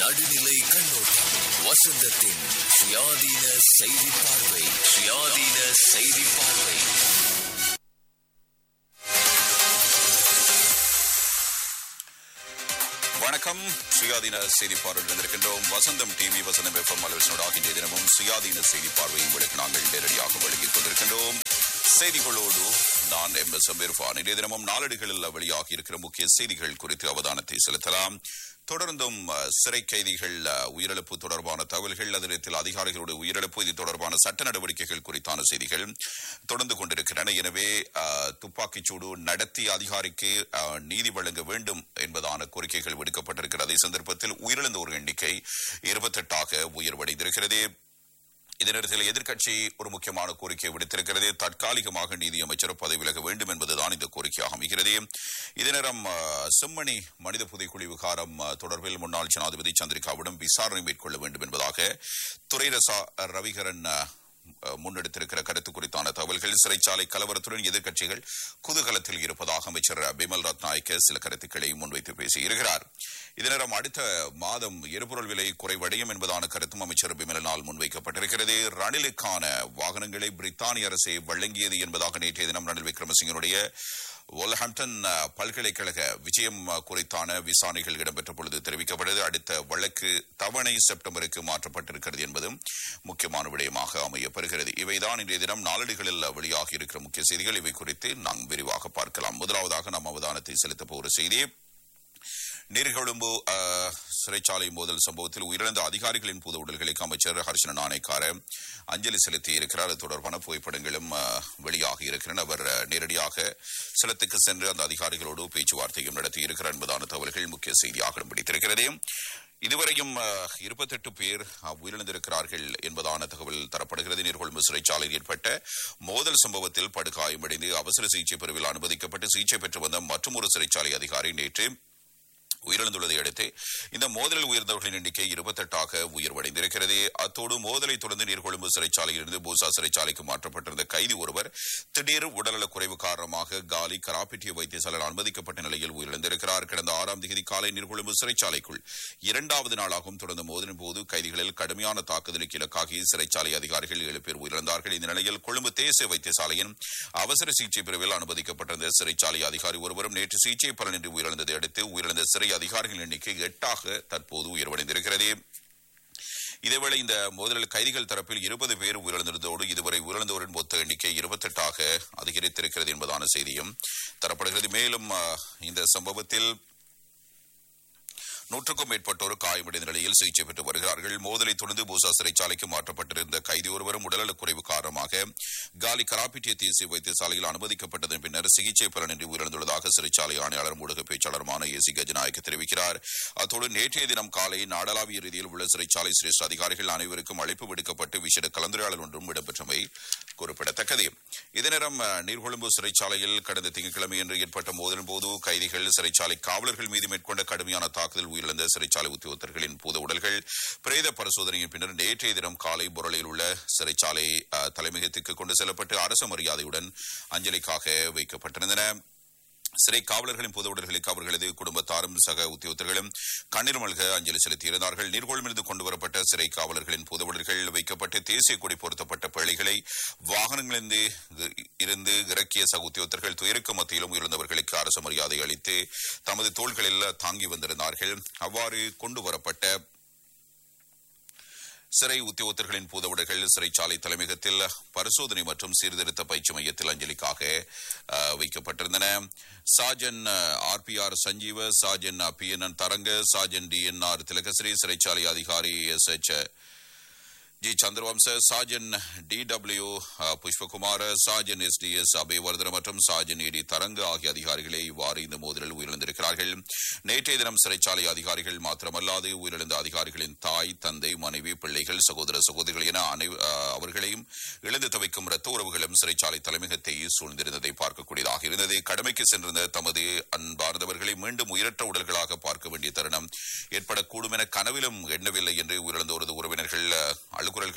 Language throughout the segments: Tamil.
நடுநிலை கண்ணோட்டம் வசந்தத்தின் சுயாதீன செய்தி பார்வை சுயாதீன செய்தி பார்வை வணக்கம் சுயாதீன செய்தி பார்வையில் இருந்திருக்கின்றோம் வசந்தம் டிவி வசந்தம் எஃப்எம் அலுவலனோடாக இன்றைய தினமும் சுயாதீன செய்தி பார்வை உங்களுக்கு நாங்கள் நேரடியாக வழங்கிக் கொண்டிருக்கின்றோம் செய்திகளோடு நான் எம் எஸ் இர்ஃபான் இன்றைய தினமும் நாளடிகளில் வெளியாகி இருக்கிற முக்கிய செய்திகள் குறித்து அவதானத்தை செலுத்தலாம் தொடர்ந்தும் அஹ், சிறை கைதிகள் அஹ், உயிரிழப்பு தொடர்பான தகவல்கள் அதே நேரத்தில் அதிகாரிகளுடைய உயிரிழப்பு இது தொடர்பான சட்ட நடவடிக்கைகள் குறித்தான செய்திகள் தொடர்ந்து கொண்டிருக்கின்றன எனவே அஹ், துப்பாக்கிச்சூடு நடத்திய அதிகாரிக்கு அஹ், நீதி வழங்க வேண்டும் என்பதான கோரிக்கைகள் விடுக்கப்பட்டிருக்கிறது அதே சந்தர்ப்பத்தில் உயிரிழந்தோர் எண்ணிக்கை இருபத்தெட்டாக உயர்வடைந்திருக்கிறது இதே நேரத்தில் எதிர்க்கட்சி ஒரு முக்கியமான கோரிக்கை விடுத்திருக்கிறது தற்காலிகமாக நீதியமைச்சர் பதவி விலக வேண்டும் என்பதுதான் இந்த கோரிக்கையாக அமைகிறது இதே நேரம் அஹ், செம்மணி மனித புதைக்குழி விகாரம் அஹ், தொடர்பில் முன்னாள் ஜனாதிபதி சந்திரிகாவிடம் விசாரணை மேற்கொள்ள வேண்டும் என்பதாக துரைரசா ரவிகரன் அஹ், அஹ், முன்னெடுத்திருக்கிற கருத்து குறித்தான தகவல்கள் சிறைச்சாலை கலவரத்துடன் எதிர்க்கட்சிகள் குதூகலத்தில் இருப்பதாக அமைச்சர் பிமல் ரத்நாயக்க சில கருத்துக்களை முன்வைத்து பேசியிருக்கிறார் இதனிடம் அடுத்த மாதம் எரிபொருள் விலை குறைவடையும் என்பதான கருத்தும் அமைச்சர் பிமலனால் முன்வைக்கப்பட்டிருக்கிறது ரணிலுக்கான வாகனங்களை பிரித்தானிய அரசே வழங்கியது என்பதாக நேற்றைய தினம் ரணில் விக்ரமசிங்கனுடைய ஒல்ஹாம்டன் அஹ், பல்கலைக்கழக விஜயம் அஹ், குறித்தான விசாரணைகள் இடம்பெற்ற பொழுது தெரிவிக்கப்பட்டது அடுத்த வழக்கு தவணை செப்டம்பருக்கு மாற்றப்பட்டிருக்கிறது என்பதும் முக்கியமான விடயமாக அமையப்பெறுகிறது இவைதான் இன்றைய தினம் நாளடிகளில் வெளியாகி இருக்கிற முக்கிய செய்திகள் இவை குறித்து நாம் விரிவாக பார்க்கலாம் முதலாவதாக நாம் அவதானத்தை செலுத்தப் போகிற செய்தி நீர்கொழும்பு அஹ், சிறைச்சாலை மோதல் சம்பவத்தில் உயிரிழந்த அதிகாரிகளின் புது உடல்களுக்கு அமைச்சர் ஹர்ஷன நாணயக்கார அஞ்சலி செலுத்தி இருக்கிறார் அது தொடர்பான புகைப்படங்களும் அஹ், வெளியாகி இருக்கின்றன அவர் அஹ், நேரடியாக சிலத்துக்கு சென்று அந்த அதிகாரிகளோடு பேச்சுவார்த்தையும் நடத்தி இருக்கிறார் என்பதான தகவல்கள் முக்கிய செய்தியாக இடம் பிடித்திருக்கிறது இதுவரையும் இருபத்தெட்டு பேர் அஹ், உயிரிழந்திருக்கிறார்கள் என்பதான தகவல் தரப்படுகிறது நீர்கொழும்பு சிறைச்சாலையில் ஏற்பட்ட மோதல் சம்பவத்தில் படுகாயமடைந்து அவசர சிகிச்சை பிரிவில் அனுமதிக்கப்பட்டு சிகிச்சை பெற்று வந்த மற்றொரு சிறைச்சாலை அதிகாரி நேற்று உயிரிழந்துள்ளதை அடுத்து இந்த மோதலில் உயர்ந்தவர்களின் எண்ணிக்கை இருபத்தெட்டாக உயர்வடைந்திருக்கிறது அத்தோடு மோதலை தொடர்ந்து நீர்கொழும்பு சிறைச்சாலையிலிருந்து பூசா சிறைச்சாலைக்கு மாற்றப்பட்டிருந்த கைதி ஒருவர் திடீர் உடல்நலக் குறைவு காரணமாக காலி கராப்பிட்டிய வைத்தியசாலையில் அனுமதிக்கப்பட்ட நிலையில் உயிரிழந்திருக்கிறார் கடந்த ஆறாம் தேதி காலை நீர்கொழும்பு சிறைச்சாலைக்குள் இரண்டாவது நாளாகவும் தொடர்ந்த மோதலின் போது கைதிகளில் கடுமையான தாக்குதலுக்கு இலக்காகி சிறைச்சாலை அதிகாரிகள் ஏழு பேர் உயிரிழந்தார்கள் இந்த நிலையில் கொழும்பு தேசிய வைத்தியசாலையின் அவசர சிகிச்சை பிரிவில் அனுமதிக்கப்பட்டிருந்த சிறைச்சாலை அதிகாரி ஒருவரும் நேற்று சிகிச்சை பலனின்றி உயிரிழந்ததை அடுத்து உயிரிழந்த சிறை அதிகாரிகளின் எண்ணிக்கை எட்டாக தற்போது உயர்வடைந்திருக்கிறது இதேவேளை இந்த மோதலில் கைதிகள் தரப்பில் இருபது பேர் உயிரிழந்திருந்ததோடு இதுவரை உயிரிழந்தோரின் மொத்த எண்ணிக்கை இருபத்தெட்டாக அதிகரித்திருக்கிறது என்பதான செய்தியும் தரப்படுகிறது மேலும் அஹ், இந்த சம்பவத்தில் நூற்றுக்கும் மேற்பட்டோர் காயமடைந்த நிலையில் சிகிச்சை பெற்று வருகிறார்கள் மோதலை தொடர்ந்து பூசா சிறைச்சாலைக்கு மாற்றப்பட்டிருந்த கைதி ஒருவரும் உடல்நலக் குறைவு காரணமாக காலி கராப்பிட்டிய தேசிய வைத்தியசாலையில் அனுமதிக்கப்பட்டதன் பின்னர் சிகிச்சை பலனின்றி உயிரிழந்துள்ளதாக சிறைச்சாலை ஆணையாளர் ஊடக பேச்சாளருமான ஏ சி கஜநாயக்க தெரிவிக்கிறார் அத்தோடு நேற்றைய தினம் காலை நாடளாவிய ரீதியில் உள்ள சிறைச்சாலை சிரேஷ்ட அதிகாரிகள் அனைவருக்கும் அழைப்பு விடுக்கப்பட்டு விசேட கலந்துரையாடல் ஒன்றும் இடம்பெற்றமை குறிப்பிடத்தக்கது இதே நேரம் அஹ், நீர்கொழும்பு சிறைச்சாலையில் கடந்த திங்கட்கிழமையன்று ஏற்பட்ட மோதலின் போது கைதிகள் சிறைச்சாலை காவலர்கள் மீது மேற்கொண்ட கடுமையான தாக்குதல் உயிரிழந்த சிறைச்சாலை உத்தியோகத்தர்களின் பூத உடல்கள் பிரேத பரிசோதனையின் பின்னர் நேற்றைய தினம் காலை பொருளையில் உள்ள சிறைச்சாலை அஹ், தலைமையகத்துக்கு கொண்டு செல்லப்பட்டு அரசு மரியாதையுடன் அஞ்சலிக்காக வைக்கப்பட்டிருந்தன சிறை காவலர்களின் பொது உடல்களுக்கு அவர்களது குடும்பத்தாரும் சக உத்தியோகத்தர்களும் கண்ணீர் மல்க அஞ்சலி செலுத்தியிருந்தார்கள் நீர்கொழுமிருந்து கொண்டுவரப்பட்ட சிறை காவலர்களின் பொது உடல்கள் வைக்கப்பட்டு தேசிய கொடி பொருத்தப்பட்ட பிழைகளை வாகனங்களிலிருந்து இருந்து இறக்கிய சக உத்தியோகத்தர்கள் துயருக்கு மத்தியிலும் உயர்ந்தவர்களுக்கு அரசு மரியாதை அளித்து தமது தோள்களில் தாங்கி வந்திருந்தார்கள் அவ்வாறு கொண்டு வரப்பட்ட சிறை உத்தியோகத்தர்களின் பூதவுடைகள் சிறைச்சாலை தலைமையகத்தில் பரிசோதனை மற்றும் சீர்திருத்த பயிற்சி மையத்தில் அஞ்சலிக்காக அஹ், வைக்கப்பட்டிருந்தன சாஜன் ஆர் பி ஆர் சஞ்சீவ சாஜன் பி என் என் தரங்க சாஜன் டி என் ஆர் திலகஸ்ரீ சிறைச்சாலை அதிகாரி எஸ் எச் ஜி சந்திரவம்ச சாஜன் டி டபிள்யூ புஷ்பகுமார சாஜன் எஸ் டி எஸ் அபயவர்தன மற்றும் சாஜன் ஏடி தரங்கு ஆகிய அதிகாரிகளே இவ்வாறு இந்த மோதலில் உயிரிழந்திருக்கிறார்கள் நேற்றைய தினம் சிறைச்சாலை அதிகாரிகள் மாத்திரமல்லாது உயிரிழந்த அதிகாரிகளின் தாய் தந்தை மனைவி பிள்ளைகள் சகோதர சகோதரிகள் என அனை- அஹ், அவர்களையும் இழந்து தவிக்கும் இரத்த உறவுகளும் சிறைச்சாலை தலைமையகத்தை சூழ்ந்திருந்ததை பார்க்கக்கூடியதாக இருந்தது கடமைக்கு சென்றிருந்த தமது அன்பார்ந்தவர்களை மீண்டும் உயிரற்ற உடல்களாக பார்க்க வேண்டிய தருணம் ஏற்படக்கூடும் என கனவிலும் எண்ணவில்லை என்று உயிரிழந்தோரது உறவினர்கள் அஹ், அழுகுரல்களும்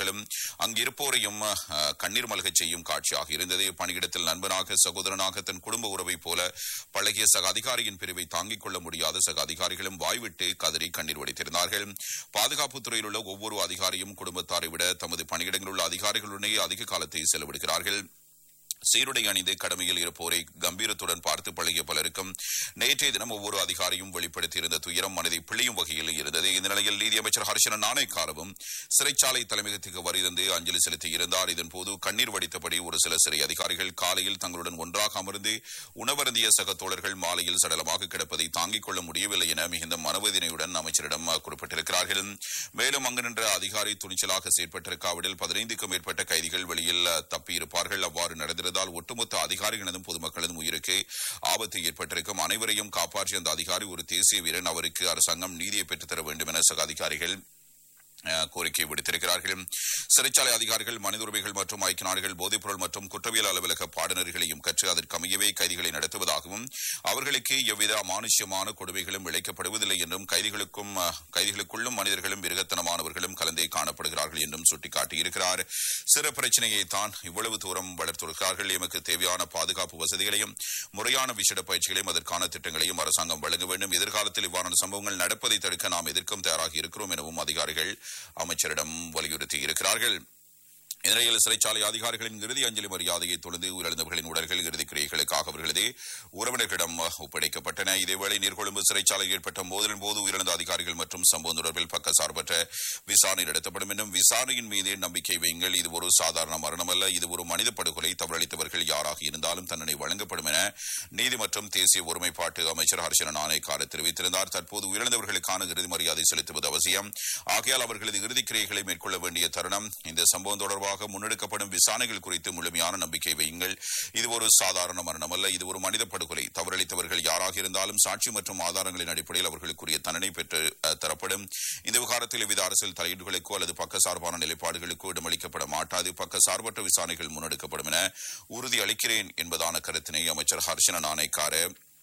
அங்கிருப்போரையும் அஹ், கண்ணீர் மல்கச் செய்யும் காட்சியாக இருந்தது பணியிடத்தில் நண்பனாக சகோதரனாக தன் குடும்ப உறவைப் போல பழகிய சக அதிகாரியின் பிரிவை தாங்கிக் கொள்ள முடியாத சக அதிகாரிகளும் வாய்விட்டு கதறி கண்ணீர் வடித்திருந்தார்கள் பாதுகாப்புத் துறையில் உள்ள ஒவ்வொரு அதிகாரியும் குடும்பத்தாரை விட தமது பணியிடங்களில் உள்ள அதிகாரிகளுடனே அதிக காலத்தை செலவிடுகிறார்கள் சீருடை அணிந்து கடமையில் இருப்போரை கம்பீரத்துடன் பார்த்து பழகிய பலருக்கும் நேற்றைய தினம் ஒவ்வொரு அதிகாரியும் வெளிப்படுத்தியிருந்த துயரம் மனதை பிழியும் வகையில் இருந்தது இந்த நிலையில் நீதியமைச்சர் ஹர்ஷன நாணயக்காரவும் சிறைச்சாலை தலைமையகத்துக்கு வரி தந்து அஞ்சலி செலுத்தியிருந்தார் இதன்போது கண்ணீர் வடித்தபடி ஒரு சில சிறை அதிகாரிகள் காலையில் தங்களுடன் ஒன்றாக அமர்ந்து உணவருந்திய சக தோழர்கள் மாலையில் சடலமாக கிடப்பதை தாங்கிக் கொள்ள முடியவில்லை என மிகுந்த மனவேதனையுடன் அமைச்சரிடம் குறிப்பிட்டிருக்கிறார்கள் மேலும் அங்கு நின்ற அதிகாரி துணிச்சலாக செயற்பட்டிருக்காவிடில் பதினைந்துக்கும் மேற்பட்ட கைதிகள் வெளியில் தப்பியிருப்பார்கள் அவ்வாறு நடந்திருந்தால் ஒட்டுமொத்த அதிகாரிகளதும் பொதுமக்களதும் உயிருக்கு ஆபத்து ஏற்பட்டிருக்கும் அனைவரையும் காப்பாற்றிய அந்த அதிகாரி ஒரு தேசிய வீரன் அவருக்கு அரசாங்கம் நீதியை பெற்றுத்தர வேண்டும் என சக அதிகாரிகள் அஹ், கோரிக்கை விடுத்திருக்கிறார்கள் சிறைச்சாலை அதிகாரிகள் மனித உரிமைகள் மற்றும் ஐக்கிய நாடுகள் போதைப்பொருள் மற்றும் குற்றவியல் அலுவலக பாடநெறிகளையும் கற்று அதற்கமையவே கைதிகளை நடத்துவதாகவும் அவர்களுக்கு எவ்வித அமானுஷ்யமான கொடுமைகளும் இழைக்கப்படுவதில்லை என்றும் கைதிகளுக்கும் அஹ், கைதிகளுக்குள்ளும் மனிதர்களும் மிருகத்தனமானவர்களும் கலந்தே காணப்படுகிறார்கள் என்றும் சுட்டிக்காட்டியிருக்கிறார் சிறு பிரச்சனையை தான் இவ்வளவு தூரம் வளர்த்திருக்கிறார்கள் எமக்கு தேவையான பாதுகாப்பு வசதிகளையும் முறையான விசேட பயிற்சிகளையும் அதற்கான திட்டங்களையும் அரசாங்கம் வழங்க வேண்டும் எதிர்காலத்தில் இவ்வாறான சம்பவங்கள் நடப்பதை தடுக்க நாம் எதிர்க்கும் தயாராக இருக்கிறோம் எனவும் அதிகாரிகள் அமைச்சரிடம் வலியுறுத்தி இருக்கிறார்கள் இந்நிலையில் சிறைச்சாலை அதிகாரிகளின் இறுதி அஞ்சலி மரியாதையை தொடர்ந்து உயிரிழந்தவர்களின் உடல்கள் இறுதிக் கிரியைகளுக்காக அவர்களது உறவினர்களிடம் ஒப்படைக்கப்பட்டன இதேவேளை நீர்கொழும்பு சிறைச்சாலையில் ஏற்பட்ட மோதலின் போது உயிரிழந்த அதிகாரிகள் மற்றும் சம்பவம் தொடர்பில் பக்கசார்பற்ற விசாரணை நடத்தப்படும் என்றும் விசாரணையின் மீதே நம்பிக்கை வையுங்கள் இது ஒரு சாதாரண மரணம் அல்ல இது ஒரு மனித படுகொலை தவறளித்தவர்கள் யாராக இருந்தாலும் தண்டனை வழங்கப்படும் என நீதி மற்றும் தேசிய ஒருமைப்பாட்டு அமைச்சர் ஹர்ஷன நாணயக்கார தெரிவித்திருந்தார் தற்போது உயிரிழந்தவர்களுக்கான இறுதி மரியாதை செலுத்துவது அவசியம் ஆகையால் அவர்களது இறுதிக் கிரியைகளை மேற்கொள்ள வேண்டிய தருணம் இந்த சம்பவம் தொடர்பாக முன்னெடுக்கப்படும் விசாரணைகள் குறித்து முழுமையான நம்பிக்கை வையுங்கள் இது ஒரு சாதாரண மரணம் அல்ல இது ஒரு மனித படுகொலை தவறளித்தவர்கள் யாராக இருந்தாலும் சாட்சி மற்றும் ஆதாரங்களின் அடிப்படையில் அவர்களுக்குரிய தண்டனை பெற்று அஹ், தரப்படும் இந்த விவகாரத்தில் எவ்வித அரசியல் தலையீடுகளுக்கோ அல்லது பக்கசார்பான நிலைப்பாடுகளுக்கோ இடமளிக்கப்பட மாட்டாது பக்கசார்பற்ற விசாரணைகள் முன்னெடுக்கப்படும் என உறுதி அளிக்கிறேன் என்பதான கருத்தினை அமைச்சர் ஹர்ஷன நாணயக்கார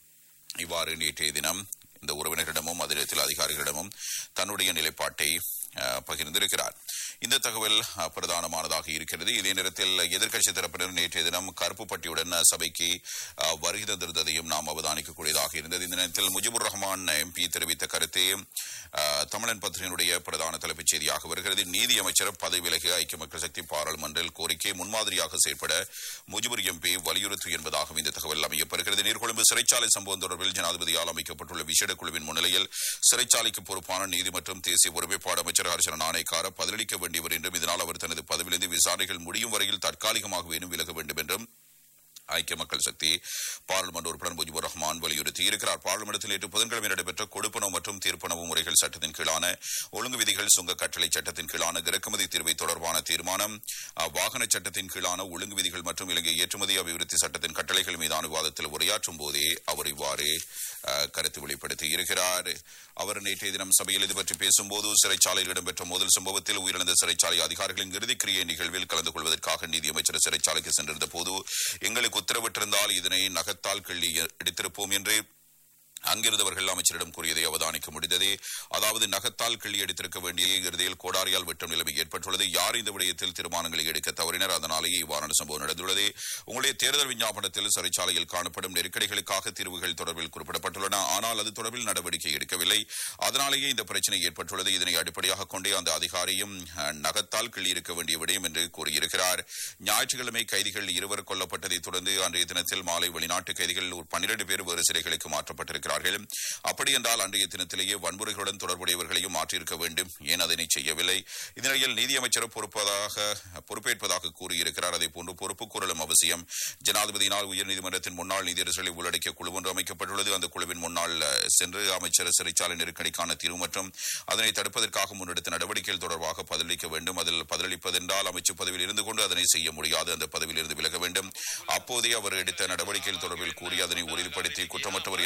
இவ்வாறு நேற்றைய தினம் இந்த உறவினர்களிடமும் அதிரத்தில் அதிகாரிகளிடமும் தன்னுடைய நிலைப்பாட்டை அஹ், பகிர்ந்திருக்கிறார் இந்த தகவல் அஹ், பிரதானமானதாக இருக்கிறது இதே நேரத்தில் எதிர்க்கட்சி தரப்பினர் நேற்றைய தினம் கருப்பு பட்டியுடன் அஹ், சபைக்கு அஹ், வருகை தந்திருந்ததையும் நாம் அவதானிக்கக்கூடியதாக இருந்தது இந்த நேரத்தில் முஜிபுர் ரஹ்மான் எம்பி தெரிவித்த கருத்தே அஹ், தமிழன் பத்திரிகையினுடைய பிரதான தலைப்புச் செய்தியாக வருகிறது நீதி அமைச்சர் பதவி விலக ஐக்கிய மக்கள் சக்தி பாராளுமன்றில் கோரிக்கை முன்மாதிரியாக செயற்பட முஜிபுர் எம்பி வலியுறுத்து என்பதாகவும் இந்த தகவல் அமையப்பெறுகிறது நீர்கொழும்பு சிறைச்சாலை சம்பவம் தொடர்பில் ஜனாதிபதியால் அமைக்கப்பட்டுள்ள விசேட குழுவின் முன்னிலையில் சிறைச்சாலைக்கு பொறுப்பான நீதி மற்றும் தேசிய ஒருமைப்பாடு அமைச்சர் ஹர்ஷன நாணயக்கார பதிலளிக்க வேண்டியவர் என்றும் இதனால் அவர் தனது பதவியிலிருந்து விசாரணைகள் முடியும் வரையில் தற்காலிகமாக வேணும் விலக வேண்டும் என்றும் ஐக்கிய மக்கள் சக்தி பாராளுமன்ற உறுப்பினர் முஜிபுர் ரஹ்மான் வலியுறுத்தி இருக்கிறார் பாராளுமன்றத்தில் நேற்று புதன்கிழமை நடைபெற்ற கொடுப்பனவு மற்றும் தீர்ப்பனவு முறைகள் சட்டத்தின் கீழான ஒழுங்கு விதிகள் சுங்க கட்டளை சட்டத்தின் கீழான இறக்குமதி தீர்வை தொடர்பான தீர்மானம் அஹ், வாகன சட்டத்தின் கீழான ஒழுங்கு விதிகள் மற்றும் இலங்கை ஏற்றுமதி அபிவிருத்தி சட்டத்தின் கட்டளைகள் மீதான விவாதத்தில் உரையாற்றும் போதே அவர் இவ்வாறு அஹ், கருத்து வெளிப்படுத்தி இருக்கிறார் அவர் நேற்றைய தினம் சபையில் இது பற்றி பேசும்போது சிறைச்சாலையில் இடம்பெற்ற மோதல் சம்பவத்தில் உயிரிழந்த சிறைச்சாலை அதிகாரிகளின் இறுதிக்கிரியை நிகழ்வில் கலந்து கொள்வதற்காக நீதியமைச்சர் சிறைச்சாலைக்கு சென்றிருந்த போது எங்களுக்கு உத்தரவிட்டிருந்தால் இதனை நகத்தால் கிள்ளி எடுத்திருப்போம் என்று அங்கிருந்தவர்கள் அமைச்சரிடம் கூறியதை அவதானிக்க முடிந்தது அதாவது நகத்தால் கிள்ளி எடுத்திருக்க வேண்டிய இறுதியில் கோடாரியால் வெட்டும் நிலைமை ஏற்பட்டுள்ளது யார் இந்த விடயத்தில் தீர்மானங்களை எடுக்க தவறினர் அதனாலேயே இவ்வாறான சம்பவம் நடந்துள்ளது உங்களுடைய தேர்தல் விஞ்ஞாபனத்தில் சிறைச்சாலையில் காணப்படும் நெருக்கடிகளுக்காக தீர்வுகள் தொடர்பில் குறிப்பிடப்பட்டுள்ளன ஆனால் அது தொடர்பில் நடவடிக்கை எடுக்கவில்லை அதனாலேயே இந்த பிரச்சனை ஏற்பட்டுள்ளது இதனை அடிப்படையாக கொண்டே அந்த அதிகாரியும் அஹ், நகத்தால் கிள்ளி இருக்க வேண்டிய விடயம் என்று கூறியிருக்கிறார் ஞாயிற்றுக்கிழமை கைதிகள் இருவர் கொல்லப்பட்டதை தொடர்ந்து அன்றைய தினத்தில் மாலை வெளிநாட்டு கைதிகள் ஒரு பன்னிரண்டு பேர் வேறு சிறைகளுக்கு மாற்றப்பட்டிருக்கிறார்கள் அப்படி என்றால் அன்றைய தினத்திலேயே வன்முறைகளுடன் தொடர்புடையவர்களையும் மாற்றியிருக்க வேண்டும் ஏன் அதனை செய்யவில்லை இந்நிலையில் நீதியமைச்சர் பொறுப்பதாக பொறுப்பேற்பதாக கூறியிருக்கிறார் அதே போன்று பொறுப்பு கூறலும் அவசியம் ஜனாதிபதியினால் உயர்நீதிமன்றத்தின் முன்னாள் நீதியரசர்களை உள்ளடக்கிய குழு ஒன்று அமைக்கப்பட்டுள்ளது அந்த குழுவின் முன்னாள் அஹ், சென்று அமைச்சர் சிறைச்சாலை நெருக்கடிக்கான தீர்வு மற்றும் அதனை தடுப்பதற்காக முன்னெடுத்த நடவடிக்கைகள் தொடர்பாக பதிலளிக்க வேண்டும் அதில் பதிலளிப்பதென்றால் அமைச்சு பதவியில் இருந்து கொண்டு அதனை செய்ய முடியாது அந்த பதவியிலிருந்து விலக வேண்டும் அப்போதே அவர் எடுத்த நடவடிக்கைகள் தொடர்பில் கூறி அதனை உறுதிப்படுத்தி குற்றமற்றவர் என்பதனை உறுதி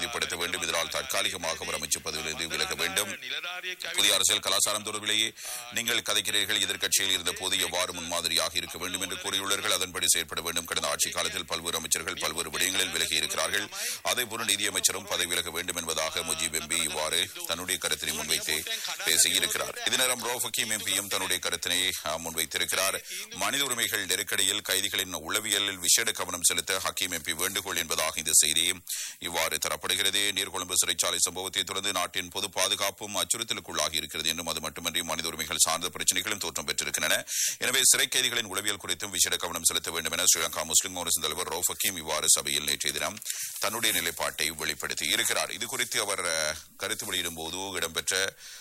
உறுதிப்படுத்த வேண்டும் இதனால் தற்காலிகமாக அவர் அமைச்சு பதவியிலிருந்து விலக வேண்டும் புதிய அரசியல் கலாச்சாரம் தொடர்பிலேயே நீங்கள் கதைக்கிறீர்கள் எதிர்க்கட்சியில் இருந்த போது எவ்வாறு முன்மாதிரியாக இருக்க வேண்டும் என்று கூறியுள்ளார்கள் அதன்படி செயற்பட வேண்டும் கடந்த ஆட்சி காலத்தில் பல்வேறு அமைச்சர்கள் பல்வேறு விடயங்களில் விலகி இருக்கிறார்கள் அதேபோல நிதியமைச்சரும் பதவி விலக வேண்டும் என்பதாக முஜீப் எம்பி இவ்வாறு தன்னுடைய கருத்தினை முன்வைத்து பேசியிருக்கிறார் இதே நேரம் ரோ ஃபக்கீம் எம்பியும் தன்னுடைய கருத்தினை அஹ், முன்வைத்திருக்கிறார் மனித உரிமைகள் நெருக்கடியில் கைதிகளின் உளவியலில் விசேட கவனம் செலுத்த ஹக்கீம் எம்பி வேண்டுகோள் என்பதாக இந்த செய்தி இவ்வாறு தரப்படுகிறது நீர்கொழும்பு சிறைச்சாலை சம்பவத்தை தொடர்ந்து நாட்டின் பொது பாதுகாப்பும் அச்சுறுத்தலுக்குள்ளாகி இருக்கிறது என்றும் அது மட்டுமன்றி மனித உரிமைகள் சார்ந்த பிரச்சனைகளும் தோற்றம் பெற்றிருக்கின்றன எனவே சிறை கைதிகளின் உளவியல் குறித்தும் விசேட கவனம் செலுத்த வேண்டும் என ஸ்ரீலங்கா முஸ்லிம் காங்கிரஸ் தலைவர் ரோ ஃபக்கீம் இவ்வாறு சபையில் நேற்றைய தினம் தன்னுடைய நிலைப்பாட்டை வெளிப்படுத்தி இருக்கிறார் இது குறித்து அவர் அஹ், கருத்து வெளியிடும் போது இடம்பெற்ற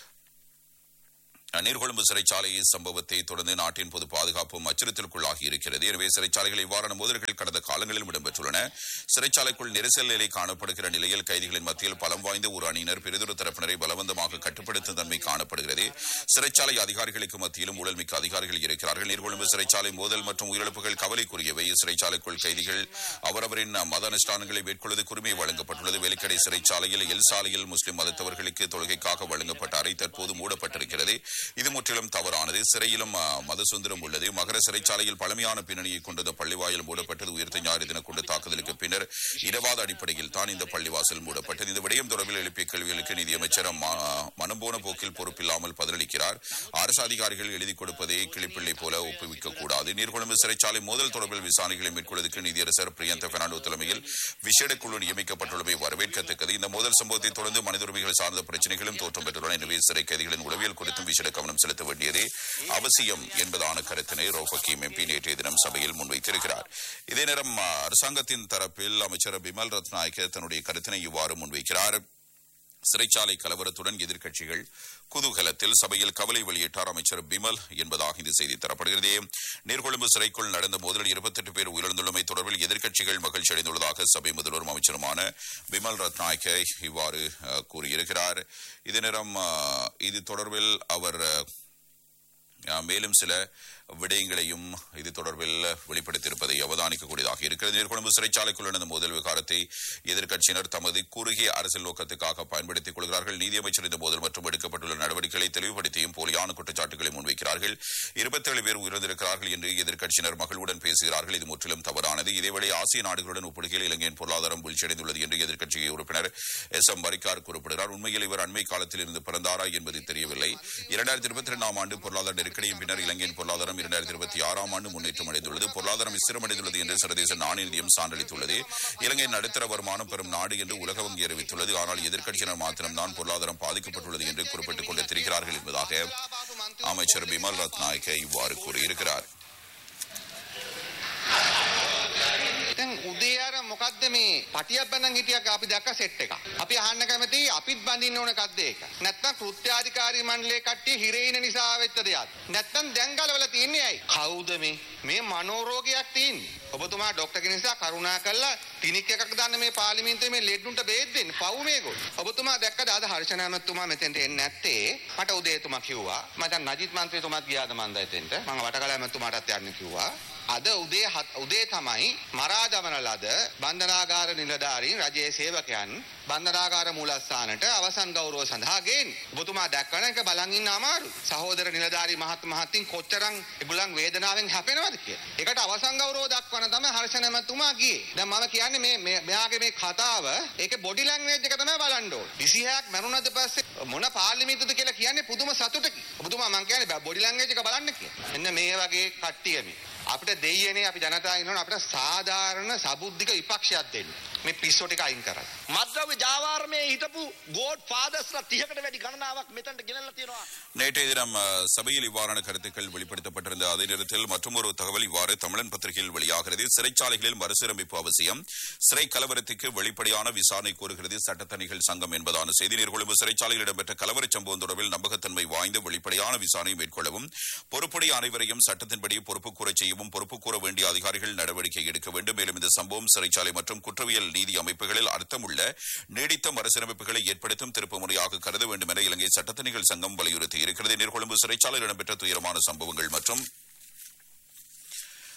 நீர்கொழும்பு சிறைச்சாலை சம்பவத்தை தொடர்ந்து நாட்டின் பொது பாதுகாப்பும் அச்சுறுத்தலுக்குள்ளாகி இருக்கிறது எனவே சிறைச்சாலைகள் இவ்வாறான மோதல்கள் கடந்த காலங்களிலும் இடம்பெற்றுள்ளன சிறைச்சாலைக்குள் நெரிசல் நிலை காணப்படுகிற நிலையில் கைதிகளின் மத்தியில் பலம் வாய்ந்த ஒரு அணியினர் பெரிதொரு தரப்பினரை பலவந்தமாக கட்டுப்படுத்தும் தன்மை காணப்படுகிறது சிறைச்சாலை அதிகாரிகளுக்கு மத்தியிலும் ஊழல்மிக்க அதிகாரிகள் இருக்கிறார்கள் நீர்கொழும்பு சிறைச்சாலை மோதல் மற்றும் உயிரிழப்புகள் கவலைக்குரியவை சிறைச்சாலைக்குள் கைதிகள் அவரவரின் மத அனுஷ்டானங்களை மேற்கொள்வது உரிமை வழங்கப்பட்டுள்ளது வெலிக்கடை சிறைச்சாலையில் எல் சாலையில் முஸ்லிம் மதத்தவர்களுக்கு தொழுகைக்காக வழங்கப்பட்ட அறை தற்போது மூடப்பட்டிருக்கிறது இது முற்றிலும் தவறானது சிறையிலும் ஆ, மத சுதந்திரம் உள்ளது மகர சிறைச்சாலையில் பழமையான பின்னணியை கொண்ட பள்ளிவாயில் மூடப்பட்டது உயிர்த்த ஞாயிறு தின கொண்டு தாக்குதலுக்கு பின்னர் இடவாத அடிப்படையில் தான் இந்த பள்ளிவாசல் மூடப்பட்டது இந்த விடயம் தொடர்பில் எழுப்பிய கேள்விகளுக்கு நிதியமைச்சர் ம- மனம்போன போக்கில் பொறுப்பில்லாமல் பதிலளிக்கிறார் அரசு அதிகாரிகள் எழுதி கொடுப்பதை கிளிப்பிள்ளை போல ஒப்புவிக்க கூடாது நீர்கொழும்பு சிறைச்சாலை மோதல் தொடர்பில் விசாரணைகளை மேற்கொள்வதற்கு நீதியரசர் பிரியந்த பெர்னாண்டோ தலைமையில் விசேட குழு நியமிக்கப்பட்டுள்ளமை வரவேற்கத்தக்கது இந்த மோதல் சம்பவத்தை தொடர்ந்து மனித உரிமைகள் சார்ந்த பிரச்சனைகளும் தோற்றம் பெற்றுள்ளன எனவே சிறை கைதிகளின் உளவியல் குறித்தும் விசேட கவனம் செலுத்த வேண்டியதே அவசியம் என்பதான கருத்தினை ரோஃபக்கீம் எம்பி நேற்றைய தினம் சபையில் முன்வைத்திருக்கிறார் இதே நேரம் அ, அரசாங்கத்தின் தரப்பில் அமைச்சர் பிமல் ரத்நாயக்க தன்னுடைய கருத்தினை இவ்வாறு முன்வைக்கிறார் சிறைச்சாலை கலவரத்துடன் எதிர்க்கட்சிகள் குதூகலத்தில் சபையில் கவலை வெளியிட்டார் அமைச்சர் பிமல் என்பதாக இந்த செய்தி தரப்படுகிறது நீர்கொழும்பு சிறைக்குள் நடந்த மோதலில் இருபத்தெட்டு பேர் உயிரிழந்துள்ளமை தொடர்பில் எதிர்க்கட்சிகள் மகிழ்ச்சி அடைந்துள்ளதாக சபை முதல்வரும் அமைச்சருமான பிமல் ரத்நாயக்க இவ்வாறு அஹ், கூறியிருக்கிறார் இதே நேரம் அஹ், இது தொடர்பில் அவர் அஹ், அஹ், மேலும் சில விடயங்களையும் இது தொடர்பில் வெளிப்படுத்தியிருப்பதை அவதானிக்கக்கூடியதாக இருக்கிறது நீர்கொழும்பு சிறைச்சாலைக்குள் நடந்த மோதல் விவகாரத்தை எதிர்க்கட்சியினர் தமது குறுகிய அரசியல் நோக்கத்துக்காக பயன்படுத்திக் கொள்கிறார்கள் நீதியமைச்சர் இந்த மோதல் மற்றும் எடுக்கப்பட்டுள்ள நடவடிக்கைகளை தெளிவுபடுத்தியும் போலியான குற்றச்சாட்டுகளை முன்வைக்கிறார்கள் இருபத்தேழு பேர் உயிரிழந்திருக்கிறார்கள் என்று எதிர்க்கட்சியினர் மகிழ்வுடன் பேசுகிறார்கள் இது முற்றிலும் தவறானது இதேவேளை ஆசிய நாடுகளுடன் ஒப்பிடுகையில் இலங்கையின் பொருளாதாரம் வீழ்ச்சியடைந்துள்ளது என்று எதிர்க்கட்சி உறுப்பினர் எஸ் எம் பரிக்கார் குறிப்பிடுகிறார் உண்மையில் இவர் அண்மை காலத்தில் இருந்து பிறந்தாரா என்பது தெரியவில்லை இரண்டாயிரத்தி இருபத்தி இரண்டாம் ஆண்டு பொருளாதார நெருக்கடியின் பின்னர் இலங்கையின் பொருளாதாரம் இரண்டாயிரத்தி இருபத்தி ஆறாம் ஆண்டு முன்னேற்றம் அடைந்துள்ளது பொருளாதாரம் ஸ்திரமடைந்துள்ளது என்று சர்வதேச நாணய நிதியம் சான்றளித்துள்ளது இலங்கை நடுத்தர வருமானம் பெறும் நாடு என்று உலக வங்கி அறிவித்துள்ளது ஆனால் எதிர்க்கட்சியினர் மாத்திரம்தான் பொருளாதாரம் பாதிக்கப்பட்டுள்ளது என்று குறிப்பிட்டுக் கொண்டு திரிகிறார்கள் என்பதாக அமைச்சர் பிமல் ரத்நாயக்க இவ்வாறு கூறியிருக்கிறார் දැන් උදේ අර මොකද්ද මේ පටියක් බඳන් හිටියක් අපි දැක්ක සෙට් එක. අපි අහන්න කැමති අපිත් බඳින්න ඕන එකක්ද ඒක. නැත්නම් කෘත්‍යාධිකාරී මණ්ඩලයේ කට්ටිය හිරේ ඉන නිසා වෙච්ච දෙයක්. නැත්නම් දැන් ගලවලා තියන්නේ ඇයි? කවුද මේ? මේ මනෝරෝගයක් තියෙන්නේ. ඔබතුමා ડોක්ටර් කෙනෙක් නිසා කරුණා කරලා ක්ලිනික් එකකට දාන්න මේ පාර්ලිමේන්තුවේ මේ ලෙඩ්ඩුන්ට බේත් දෙන්න. පව් මේගොල්ලෝ. ඔබතුමා දැක්කද අද හර්ෂණ ඇමතුමා මෙතෙන්ට එන්නේ නැත්තේ? මට උදේ එතුමා කිව්වා. මම දැන් නජිත් මන්ත්‍රීතුමාත් ගියාද මන්ද එතෙන්ට. මම වටකල ඇමතුමාටත් යන්න කිව්වා. අද උදේ හත්- උදේ තමයි මරා දමන ලද බන්ධනාගාර නිලධාරීන් රජයේ සේවකයන් බන්ධනාගාර මූලස්ථානට අවසන් ගෞරව සඳහා ගේන්නේ. ඔබතුමා දැක්කන එක බලන් ඉන්න අමාරු. සහෝදර නිලධාරී මහත් මහත්මින් කොච්චරම් ඒගොල්ලන් වේදනාවෙන් හැපෙනවද කියලා. ඒකට අවසන් ගෞරව දක්වන තමයි හර්ෂණ මැතිතුමා ගියේ. දැන් මම කියන්නේ මේ මේ- මෙයාගේ මේ කතාව ඒකේ බොඩි ලැන්ග්වේජ් එක තමයි බලන්න ඕනේ. 26ක් මරුණාද පස්සේ මොන පාර්ලිමේන්තුවද කියලා කියන්නේ පුදුම සතුටකි. ඔබතුමා මං කියන්නේ බොඩි ලැන්ග්වේජ් එක බලන්න කියලා. මෙන්න මේ වගේ කට්ටිය මේ අපිට දෙයියනේ අපි ජනතාව ඉන්නවනේ අපිට සාධාරණ සබුද්ධික විපක්ෂයක් දෙන්න. මේ පිස්සෝ ටික අයින් කරන්න. මද්‍රව්‍ය ජාවාරමේ හිටපු ගෝඩ් ෆාදස්ලා 30කට වැඩි ගණනාවක් මෙතනට ගෙනල්ලා තියෙනවා. நேற்றைய தினம் அஹ், சபையில் இவ்வாறான கருத்துக்கள் வெளிப்படுத்தப்பட்டிருந்த அதே நேரத்தில் மற்றொரு தகவல் இவ்வாறு தமிழன் பத்திரிகையில் வெளியாகிறது சிறைச்சாலைகளில் மறுசீரமைப்பு அவசியம் சிறை கலவரத்துக்கு வெளிப்படையான விசாரணை கோருகிறது சட்டத்தணிகள் சங்கம் என்பதான செய்தி நீர்கொழும்பு சிறைச்சாலையில் இடம்பெற்ற கலவரச் சம்பவம் தொடர்பில் நம்பகத்தன்மை வாய்ந்த வெளிப்படையான விசாரணை மேற்கொள்ளவும் பொறுப்புடைய அனைவரையும் சட்டத்தின்படி பொறுப்பு கூறச் செய்யவும் பொறுப்பு கூற வேண்டிய அதிகாரிகள் நடவடிக்கை எடுக்க வேண்டும் மேலும் இந்த சம்பவம் சிறைச்சாலை மற்றும் குற்றவியல் நீதி அமைப்புகளில் அர்த்தமுள்ள நீடித்த மறுசீரமைப்புகளை ஏற்படுத்தும் திருப்பு முறையாக கருத வேண்டும் என இலங்கை சட்டத்தணிகள் சங்கம் வலியுறுத்தி இருக்கிறது நீர்கொழும்பு சிறைச்சாலையில் இடம்பெற்ற துயரமான சம்பவங்கள் மற்றும்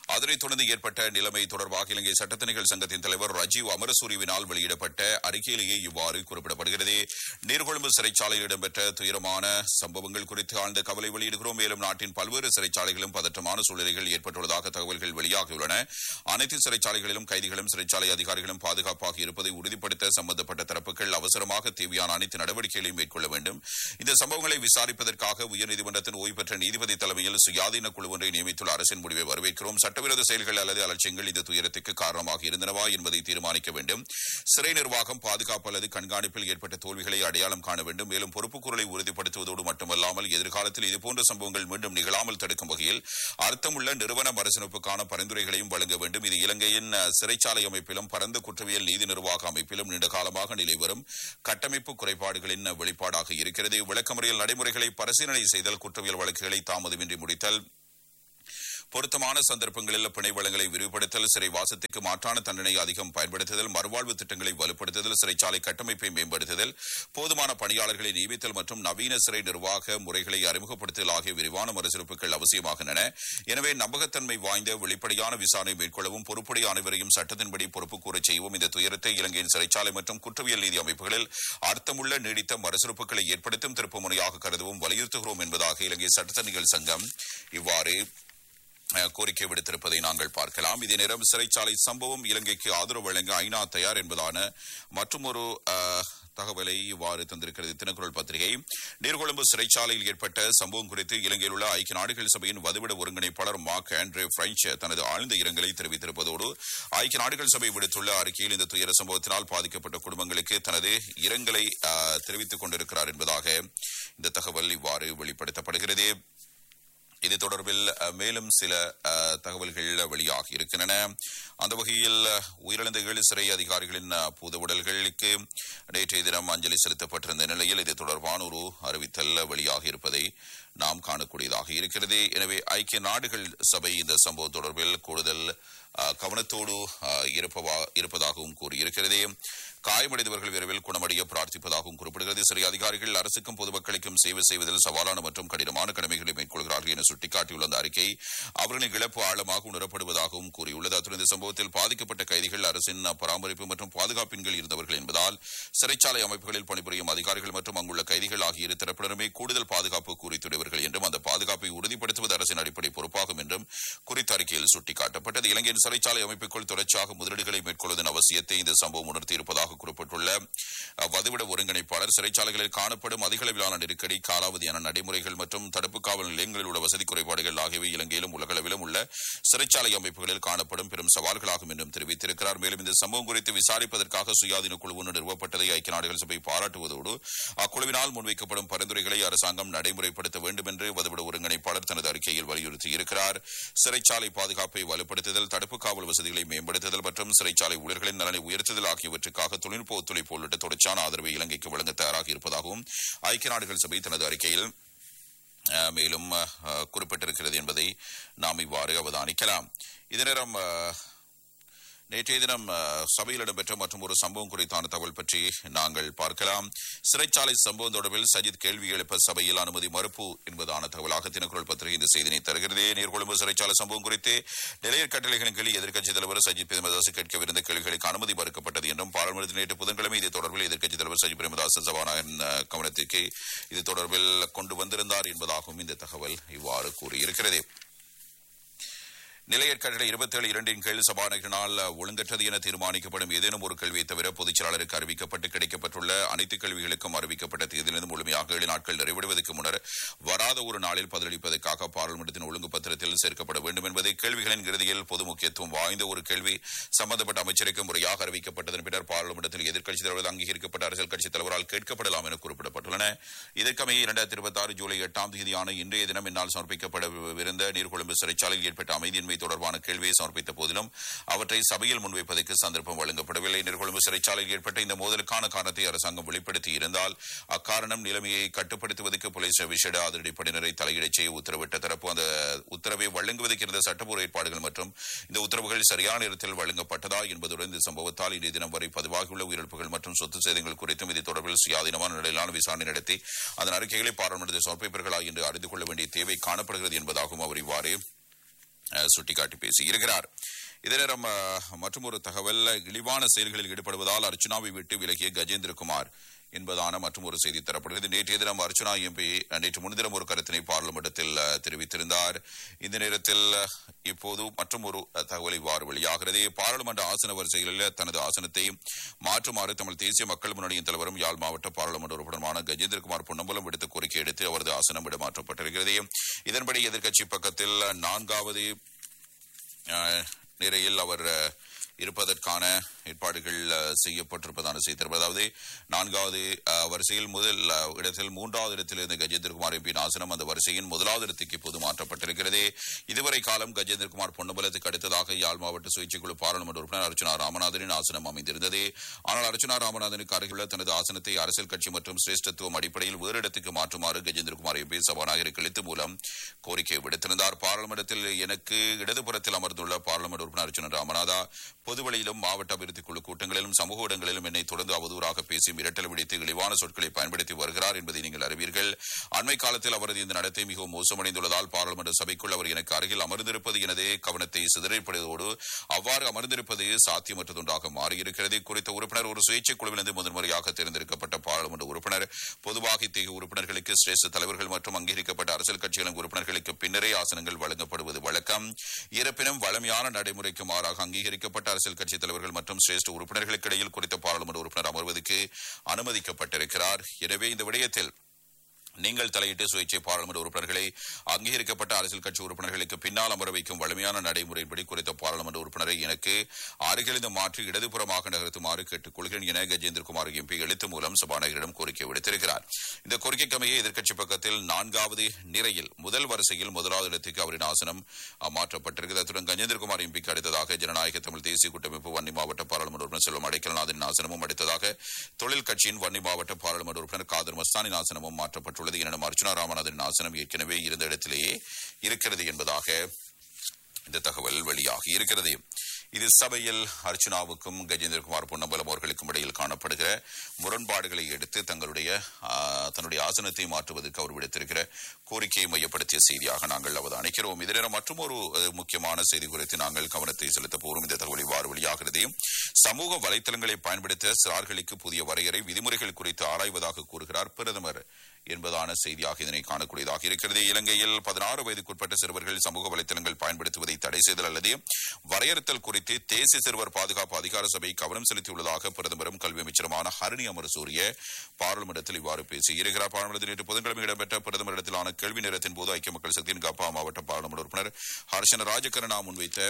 அதனைத் தொடர்ந்து ஏற்பட்ட நிலைமை தொடர்பாக இலங்கை சட்டத்தணிகள் சங்கத்தின் தலைவர் ரஜீவ் அமரசூரிவினால் வெளியிடப்பட்ட அறிக்கையிலேயே இவ்வாறு குறிப்பிடப்படுகிறது நீர்கொழும்பு சிறைச்சாலையில் இடம்பெற்ற துயரமான சம்பவங்கள் குறித்து ஆழ்ந்த கவலை வெளியிடுகிறோம் மேலும் நாட்டின் பல்வேறு சிறைச்சாலைகளும் பதற்றமான சூழ்நிலைகள் ஏற்பட்டுள்ளதாக தகவல்கள் வெளியாகியுள்ளன அனைத்து சிறைச்சாலைகளிலும் கைதிகளும் சிறைச்சாலை அதிகாரிகளும் பாதுகாப்பாக இருப்பதை உறுதிப்படுத்த சம்பந்தப்பட்ட தரப்புகள் அவசரமாக தேவையான அனைத்து நடவடிக்கைகளையும் மேற்கொள்ள வேண்டும் இந்த சம்பவங்களை விசாரிப்பதற்காக உயர்நீதிமன்றத்தின் ஓய்வு பெற்ற நீதிபதி தலைமையில் சுயாதீன குழு ஒன்றை நியமித்துள்ள அரசின் முடிவை வரவேற்கிறோம் சட்டவிரோத செயல்கள் அல்லது அலட்சியங்கள் இந்த துயரத்துக்கு காரணமாக இருந்தனவா என்பதை தீர்மானிக்க வேண்டும் சிறை நிர்வாகம் பாதுகாப்பு அல்லது கண்காணிப்பில் ஏற்பட்ட தோல்விகளை அடையாளம் காண வேண்டும் மேலும் பொறுப்புக்கூறலை உறுதிப்படுத்துவதோடு மட்டுமல்லாமல் எதிர்காலத்தில் இதுபோன்ற சம்பவங்கள் மீண்டும் நிகழாமல் தடுக்கும் வகையில் அர்த்தமுள்ள நிறுவன மறுசீரமைப்புக்கான பரிந்துரைகளையும் வழங்க வேண்டும் இது இலங்கையின் அஹ், சிறைச்சாலை அமைப்பிலும் பரந்த குற்றவியல் நீதி நிர்வாக அமைப்பிலும் நீண்ட காலமாக நிலை வரும் கட்டமைப்பு குறைபாடுகளின் வெளிப்பாடாக இருக்கிறது விளக்கமுறையில் நடைமுறைகளை பரிசீலனை செய்தல் குற்றவியல் வழக்குகளை தாமதமின்றி முடித்தல் பொருத்தமான சந்தர்ப்பங்களில் பிணை வளங்களை விரிவுபடுத்தல் சிறை வாசத்துக்கு மாற்றான தண்டனை அதிகம் பயன்படுத்துதல் மறுவாழ்வு திட்டங்களை வலுப்படுத்துதல் சிறைச்சாலை கட்டமைப்பை மேம்படுத்துதல் போதுமான பணியாளர்களை நியமித்தல் மற்றும் நவீன சிறை நிர்வாக முறைகளை அறிமுகப்படுத்துதல் ஆகிய விரிவான மறுசிறப்புகள் அவசியமாகின்றன எனவே நம்பகத்தன்மை வாய்ந்த வெளிப்படையான விசாரணை மேற்கொள்ளவும் பொறுப்புடைய அனைவரையும் சட்டத்தின்படி பொறுப்பு கூறச் செய்யவும் இந்த துயரத்தை இலங்கையின் சிறைச்சாலை மற்றும் குற்றவியல் நீதி அமைப்புகளில் அர்த்தமுள்ள நீடித்த மறுசிறப்புகளை ஏற்படுத்தும் திருப்பு முறையாக கருதவும் வலியுறுத்துகிறோம் என்பதாக இலங்கை சட்டத்தணிகள் சங்கம் இவ்வாறு அஹ், கோரிக்கை விடுத்திருப்பதை நாங்கள் பார்க்கலாம் இதே நேரம் சிறைச்சாலை சம்பவம் இலங்கைக்கு ஆதரவு வழங்க ஐநா தயார் என்பதான மற்றொரு அஹ், தகவலை இவ்வாறு தந்திருக்கிறது தினக்குரல் பத்திரிகை நீர்கொழும்பு சிறைச்சாலையில் ஏற்பட்ட சம்பவம் குறித்து இலங்கையில் உள்ள ஐக்கிய நாடுகள் சபையின் வதிவிட ஒருங்கிணைப்பாளர் மார்க் ஆண்ட்ரே பிரெஞ்ச் தனது ஆழ்ந்த இரங்கலை தெரிவித்திருப்பதோடு ஐக்கிய நாடுகள் சபை விடுத்துள்ள அறிக்கையில் இந்த துயர சம்பவத்தினால் பாதிக்கப்பட்ட குடும்பங்களுக்கு தனது இரங்கலை அஹ், தெரிவித்துக் கொண்டிருக்கிறார் என்பதாக இந்த தகவல் இவ்வாறு வெளிப்படுத்தப்படுகிறது இது தொடர்பில் அஹ், மேலும் சில அஹ், தகவல்கள் வெளியாகி இருக்கின்றன அந்த வகையில் அஹ், உயிரிழந்த ஏழு சிறை அதிகாரிகளின் அஹ், பூத உடல்களுக்கு நேற்றைய தினம் அஞ்சலி செலுத்தப்பட்டிருந்த நிலையில் இது தொடர்பான ஒரு அறிவித்தல் வெளியாகி இருப்பதை நாம் காணக்கூடியதாக இருக்கிறது எனவே ஐக்கிய நாடுகள் சபை இந்த சம்பவம் தொடர்பில் கூடுதல் அஹ், கவனத்தோடு அஹ், இருப்பவா- இருப்பதாகவும் கூறியிருக்கிறது காயமடைந்தவர்கள் விரைவில் குணமடைய பிரார்த்திப்பதாகவும் குறிப்பிடுகிறது சிறை அதிகாரிகள் அரசுக்கும் பொதுமக்களுக்கும் சேவை செய்வதில் சவாலான மற்றும் கடினமான கடமைகளை மேற்கொள்கிறார்கள் என சுட்டிக்காட்டியுள்ள அந்த அறிக்கை அவர்களின் இழப்பு ஆழமாக உணரப்படுவதாகவும் கூறியுள்ளது அத்துடன் இந்த சம்பவத்தில் பாதிக்கப்பட்ட கைதிகள் அரசின் பராமரிப்பு மற்றும் பாதுகாப்பின் கீழ் இருந்தவர்கள் என்பதால் சிறைச்சாலை அமைப்புகளில் பணிபுரியும் அதிகாரிகள் மற்றும் அங்குள்ள கைதிகள் ஆகிய இரு தரப்பினருமே கூடுதல் பாதுகாப்பு குறித்துடையவர்கள் என்றும் அந்த பாதுகாப்பை உறுதிப்படுத்துவது அரசின் அடிப்படை பொறுப்பாகும் என்றும் குறித்த அறிக்கையில் சுட்டிக்காட்டப்பட்டது இலங்கையின் சிறைச்சாலை அமைப்புக்குள் தொடர்ச்சியாக முதலீடுகளை மேற்கொள்வதன் அவசியத்தை இந்த சம்பவம் உணர்த்தியிருப்பதாக குறிப்பிட்டுள்ள அஹ், வதிவிட ஒருங்கிணைப்பாளர் சிறைச்சாலைகளில் காணப்படும் அதிக அளவிலான நெருக்கடி காலாவதியான நடைமுறைகள் மற்றும் தடுப்பு காவல் நிலையங்களில் உள்ள வசதி குறைபாடுகள் ஆகியவை இலங்கையிலும் உலகளவிலும் உள்ள சிறைச்சாலை அமைப்புகளில் காணப்படும் பெரும் சவால்களாகும் என்றும் தெரிவித்திருக்கிறார் மேலும் இந்த சம்பவம் குறித்து விசாரிப்பதற்காக சுயாதீன குழு ஒன்று நிறுவப்பட்டதை ஐக்கிய நாடுகள் சபை பாராட்டுவதோடு அக்குழுவினால் முன்வைக்கப்படும் பரிந்துரைகளை அரசாங்கம் நடைமுறைப்படுத்த வேண்டும் என்று வதிவிட ஒருங்கிணைப்பாளர் தனது அறிக்கையில் வலியுறுத்தியிருக்கிறார் சிறைச்சாலை பாதுகாப்பை வலுப்படுத்துதல் தடுப்பு காவல் வசதிகளை மேம்படுத்துதல் மற்றும் சிறைச்சாலை ஊழியர்களின் நலனை உயர்த்துதல் ஆகியவற்றுக்காக தொழில்நுட்ப ஒத்துழைப்பு உள்ளிட்ட தொடர்ச்சியான ஆதரவை இலங்கைக்கு வழங்க தயாராக இருப்பதாகவும் ஐக்கிய நாடுகள் சபை தனது அறிக்கையில் அஹ், மேலும் அஹ், குறிப்பிட்டிருக்கிறது என்பதை நாம் இவ்வாறு அவதானிக்கலாம் இதே நேரம் அஹ், நேற்றைய தினம் அஹ், சபையில் இடம்பெற்ற மற்றும் ஒரு சம்பவம் குறித்தான தகவல் பற்றி நாங்கள் பார்க்கலாம் சிறைச்சாலை சம்பவம் தொடர்பில் சஜித் கேள்வி எழுப்ப சபையில் அனுமதி மறுப்பு என்பதான தகவலாக தினக்குரல் பத்திரிகை இந்த செய்தினை தருகிறது நீர்கொழும்பு சிறைச்சாலை சம்பவம் குறித்து நிலையர் கட்டளைகளின் கீழ் எதிர்க்கட்சித் தலைவர் சஜித் பிரேமதாஸ் கேட்கவிருந்த கேள்விகளுக்கு அனுமதி மறுக்கப்பட்டது என்றும் பாராளுமன்றத்தில் நேற்று புதன்கிழமை இது தொடர்பில் எதிர்க்கட்சித் தலைவர் சஜித் பிரேமதாஸ் சபாநாயகன் அஹ், கவனத்திற்கு இது தொடர்பில் கொண்டு வந்திருந்தார் என்பதாகவும் இந்த தகவல் இவ்வாறு கூறியிருக்கிறது நிலையற் கட்டளை இருபத்தேழு இரண்டின் கீழ் சபாநாயகனால் ஒழுங்கற்றது என தீர்மானிக்கப்படும் ஏதேனும் ஒரு கேள்வியை தவிர பொதுச் செயலாளருக்கு அறிவிக்கப்பட்டு கிடைக்கப்பட்டுள்ள அனைத்து கேள்விகளுக்கும் அறிவிக்கப்பட்ட தேதியிலிருந்து முழுமையாக ஏழு நாட்கள் நிறைவடைவதற்கு முன்னர் வராத ஒரு நாளில் பதிலளிப்பதற்காக பாராளுமன்றத்தின் ஒழுங்கு பத்திரத்தில் சேர்க்கப்பட வேண்டும் என்பது கேள்விகளின் இறுதியில் பொது முக்கியத்துவம் வாய்ந்த ஒரு கேள்வி சம்பந்தப்பட்ட அமைச்சருக்கு முறையாக அறிவிக்கப்பட்டதன் பின்னர் பாராளுமன்றத்தில் எதிர்க்கட்சித் தலைவர் அங்கீகரிக்கப்பட்ட அரசியல் கட்சித் தலைவரால் கேட்கப்படலாம் என குறிப்பிடப்பட்டுள்ளன இதற்கமைய இரண்டாயிரத்தி இருபத்தி ஆறு ஜூலை எட்டாம் தேதியான இன்றைய தினம் என்னால் சமர்ப்பிக்கப்படவிருந்த நீர்கொழும்பு சிறைச்சாலையில் ஏற்பட்ட அமைதியின்மை தொடர்பான கேள்வியை சமர்ப்பித்த போதிலும் அவற்றை சபையில் முன்வைப்பதற்கு சந்தர்ப்பம் வழங்கப்படவில்லை நீர்கொழும்பு சிறைச்சாலையில் ஏற்பட்ட இந்த மோதலுக்கான காரணத்தை அரசாங்கம் வெளிப்படுத்தி இருந்தால் அக்காரணம் நிலைமையை கட்டுப்படுத்துவதற்கு போலீஸ் விசேட அதிரடிப்படையினரை தலையிடச் செய்ய உத்தரவிட்ட தரப்பு அந்த உத்தரவை வழங்குவதற்கு இருந்த சட்டப்பூர்வ ஏற்பாடுகள் மற்றும் இந்த உத்தரவுகள் சரியான நேரத்தில் வழங்கப்பட்டதா என்பதுடன் இந்த சம்பவத்தால் இன்றைய தினம் வரை பதிவாகியுள்ள உயிரிழப்புகள் மற்றும் சொத்து சேதங்கள் குறித்தும் இது தொடர்பில் சுயாதீனமான நிலையிலான விசாரணை நடத்தி அதன் அறிக்கைகளை பாராளுமன்றத்தில் சமர்ப்பிப்பார்களா என்று அறிந்து கொள்ள வேண்டிய தேவை காணப்படுகிறது என்பதாகவும் அவர் இவ்வாறு அஹ், சுட்டிக்காட்டி பேசியிருக்கிறார் இதே நேரம் மற்றும் ஒரு தகவல் இழிவான செயல்களில் ஈடுபடுவதால் அர்ச்சுனாவை விட்டு விலகிய கஜேந்திரகுமார் என்பதான மற்றும் ஒரு செய்தி தரப்படுகிறது நேற்றைய தினம் அர்ச்சுனா எம்பி நேற்று முன்தினம் ஒரு கருத்தினை பார்லிமெண்டத்தில் அஹ், தெரிவித்திருந்தார் இந்த நேரத்தில் அஹ், இப்போது மற்றும் ஒரு அஹ், தகவல் இவ்வாறு வெளியாகிறது பாராளுமன்ற ஆசன வரிசைகளில் தனது ஆசனத்தை மாற்றுமாறு தமிழ் தேசிய மக்கள் முன்னணியின் தலைவரும் யாழ் மாவட்ட பாராளுமன்ற உறுப்பினருமான கஜேந்திரகுமார் பொன்னம்பலம் விடுத்த கோரிக்கை எடுத்து அவரது ஆசனம் இடமாற்றப்பட்டிருக்கிறது இதன்படி எதிர்க்கட்சி பக்கத்தில் நான்காவது அஹ், நிலையில் அவர் அஹ், இருப்பதற்கான ஏற்பாடுகள் அஹ், செய்யப்பட்டிருப்பதான செய்தி தருவது. அதாவது நான்காவது அஹ், வரிசையில் முதல் அஹ், இடத்தில் மூன்றாவது இடத்தில் இருந்த கஜேந்திரகுமார் எம்பியின் ஆசனம் அந்த வரிசையின் முதலாவது இடத்துக்கு இப்போது மாற்றப்பட்டிருக்கிறது இதுவரை காலம் கஜேந்திரகுமார் பொன்னபலத்துக்கு அடுத்ததாக யாழ் மாவட்ட சுயேட்சை குழு பாராளுமன்ற உறுப்பினர் அர்ச்சுனா ராமநாதனின் ஆசனம் அமைந்திருந்தது ஆனால் அர்ச்சுனா ராமநாதனுக்கு அருகிலுள்ள தனது ஆசனத்தை அரசியல் கட்சி மற்றும் சிரேஷ்டத்துவம் அடிப்படையில் வேறு இடத்துக்கு மாற்றுமாறு கஜேந்திரகுமார் எம்பி சபாநாயகருக்கு எழுத்து மூலம் கோரிக்கை விடுத்திருந்தார் பாராளுமன்றத்தில் எனக்கு இடதுபுறத்தில் அமர்ந்துள்ள பாராளுமன்ற உறுப்பினர் அர்ச்சுனா ராமநாதா பொதுவெளியிலும் மாவட்ட அபிவிருத்தி குழு கூட்டங்களிலும் சமூக ஊடகங்களிலும் என்னை தொடர்ந்து அவதூறாக பேசி மிரட்டல் விடுத்து இழிவான சொற்களை பயன்படுத்தி வருகிறார் என்பதை நீங்கள் அறிவீர்கள் அண்மை காலத்தில் அவரது இந்த நடத்தை மிகவும் மோசமடைந்துள்ளதால் பாராளுமன்ற சபைக்குள் அவர் எனக்கு அருகில் அமர்ந்திருப்பது எனது கவனத்தை சிதறப்படுவதோடு அவ்வாறு அமர்ந்திருப்பது சாத்தியமற்றதொன்றாக மாறியிருக்கிறது குறித்த உறுப்பினர் ஒரு சுயேட்சை குழுவிலிருந்து முதன்முறையாக தேர்ந்தெடுக்கப்பட்ட பாராளுமன்ற உறுப்பினர் பொதுவாக இத்தகைய உறுப்பினர்களுக்கு சிரேஷ்ட தலைவர்கள் மற்றும் அங்கீகரிக்கப்பட்ட அரசியல் கட்சிகளின் உறுப்பினர்களுக்கு பின்னரே ஆசனங்கள் வழங்கப்படுவது வழக்கம் இருப்பினும் வளமையான நடைமுறைக்கு மாறாக அங்கீகரிக்கப்பட்ட அரசியல் கட்சி தலைவர்கள் மற்றும் சிரேஷ்ட உறுப்பினர்களுக்கு இடையில் குறித்த பாராளுமன்ற உறுப்பினர் அமர்வதற்கு அனுமதிக்கப்பட்டிருக்கிறார் எனவே இந்த விடயத்தில் நீங்கள் தலையிட்டு சுயேட்சை பாராளுமன்ற உறுப்பினர்களை அங்கீகரிக்கப்பட்ட அரசியல் கட்சி உறுப்பினர்களுக்கு பின்னால் அமர வைக்கும் வலிமையான நடைமுறையின்படி குறித்த பாராளுமன்ற உறுப்பினரை எனக்கு அருகிலிருந்து மாற்றி இடதுபுறமாக நகர்த்துமாறு கேட்டுக் கொள்கிறேன் என கஜேந்திரகுமார் எம்பி எழுத்து மூலம் சபாநாயகரிடம் கோரிக்கை விடுத்திருக்கிறார் இந்த கோரிக்கைக்கமைய எதிர்க்கட்சி பக்கத்தில் நான்காவது நிலையில் முதல் வரிசையில் முதலாவது இடத்துக்கு அவரின் ஆசனம் அஹ், மாற்றப்பட்டிருக்கிறது அத்துடன் கஜேந்திரகுமார் எம்பிக்கு அடுத்ததாக ஜனநாயக தமிழ் தேசிய கூட்டமைப்பு வன்னி மாவட்ட பாராளுமன்ற உறுப்பினர் செல்வம் அடைக்கலநாதன் ஆசனமும் அடுத்ததாக தொழில் கட்சியின் வன்னி மாவட்ட பாராளுமன்ற உறுப்பினர் காதர் மஸ்தானின் ஆசனமும் மாற்றப்பட்டுள்ளது எனினும் அர்ச்சுனா ராமநாதனின் ஆசனம் ஏற்கனவே இருந்த இடத்திலேயே இருக்கிறது என்பதாக இந்த தகவல் வெளியாகி இருக்கிறது இது சபையில் அர்ச்சுனாவுக்கும் கஜேந்திரகுமார் பொன்னம்பலம் அவர்களுக்கும் இடையில் காணப்படுகிற முரண்பாடுகளை எடுத்து தங்களுடைய ஆ, தன்னுடைய ஆசனத்தை மாற்றுவதற்கு அவர் விடுத்திருக்கிற கோரிக்கையை மையப்படுத்திய செய்தியாக நாங்கள் அவதானிக்கிறோம் இதே நேரம் மற்றும் ஒரு முக்கியமான செய்தி குறித்து நாங்கள் கவனத்தை செலுத்த போகிறோம் இந்த தகவல் இவ்வாறு வெளியாகிறது சமூக வலைத்தளங்களை பயன்படுத்த சிறார்களுக்கு புதிய வரையறை விதிமுறைகள் குறித்து ஆராய்வதாக கூறுகிறார் பிரதமர் என்பதான செய்தியாக இதனை காணக்கூடியதாக இருக்கிறது இலங்கையில் பதினாறு வயதுக்குட்பட்ட சிறுவர்கள் சமூக வலைத்தளங்கள் பயன்படுத்துவதை தடை செய்தல் அல்லது வரையறுத்தல் குறித்து தேசிய சிறுவர் பாதுகாப்பு அதிகார சபை கவனம் செலுத்தியுள்ளதாக பிரதமரும் கல்வி அமைச்சருமான ஹரணி அமரசூரிய பாராளுமன்றத்தில் இவ்வாறு பேசியிருக்கிறார் பாராளுமன்றத்தில் நேற்று புதன்கிழமை இடம்பெற்ற பிரதமரிடத்திலான கேள்வி நேரத்தின் போது ஐக்கிய மக்கள் சக்தியின் கப்பா மாவட்ட பாராளுமன்ற உறுப்பினர் ஹர்ஷன ராஜகரணா முன்வைத்த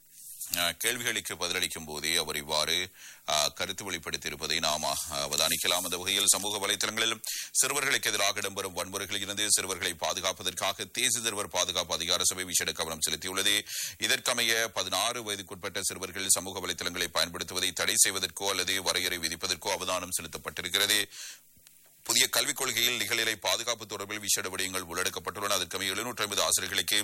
அஹ், கேள்விகளுக்கு பதிலளிக்கும் போதே அவர் இவ்வாறு அஹ், கருத்து வெளிப்படுத்தியிருப்பதை நாம் அஹ், அவதானிக்கலாம் அந்த வகையில் சமூக வலைதளங்களில் சிறுவர்களுக்கு எதிராக இடம்பெறும் வன்முறைகளில் இருந்து சிறுவர்களை பாதுகாப்பதற்காக தேசிய சிறுவர் பாதுகாப்பு அதிகார சபை விசேட கவனம் செலுத்தியுள்ளது இதற்கமைய பதினாறு வயதுக்குட்பட்ட சிறுவர்கள் சமூக வலைதளங்களை பயன்படுத்துவதை தடை செய்வதற்கோ அல்லது வரையறை விதிப்பதற்கோ அவதானம் செலுத்தப்பட்டிருக்கிறது புதிய கல்விக் கொள்கையில் நிகழ்நிலை பாதுகாப்பு தொடர்பில் விசேட விடயங்கள் உள்ளடக்கப்பட்டுள்ளன அதற்கமைய எழுநூற்றி ஐம்பது ஆசிரியர்களுக்கு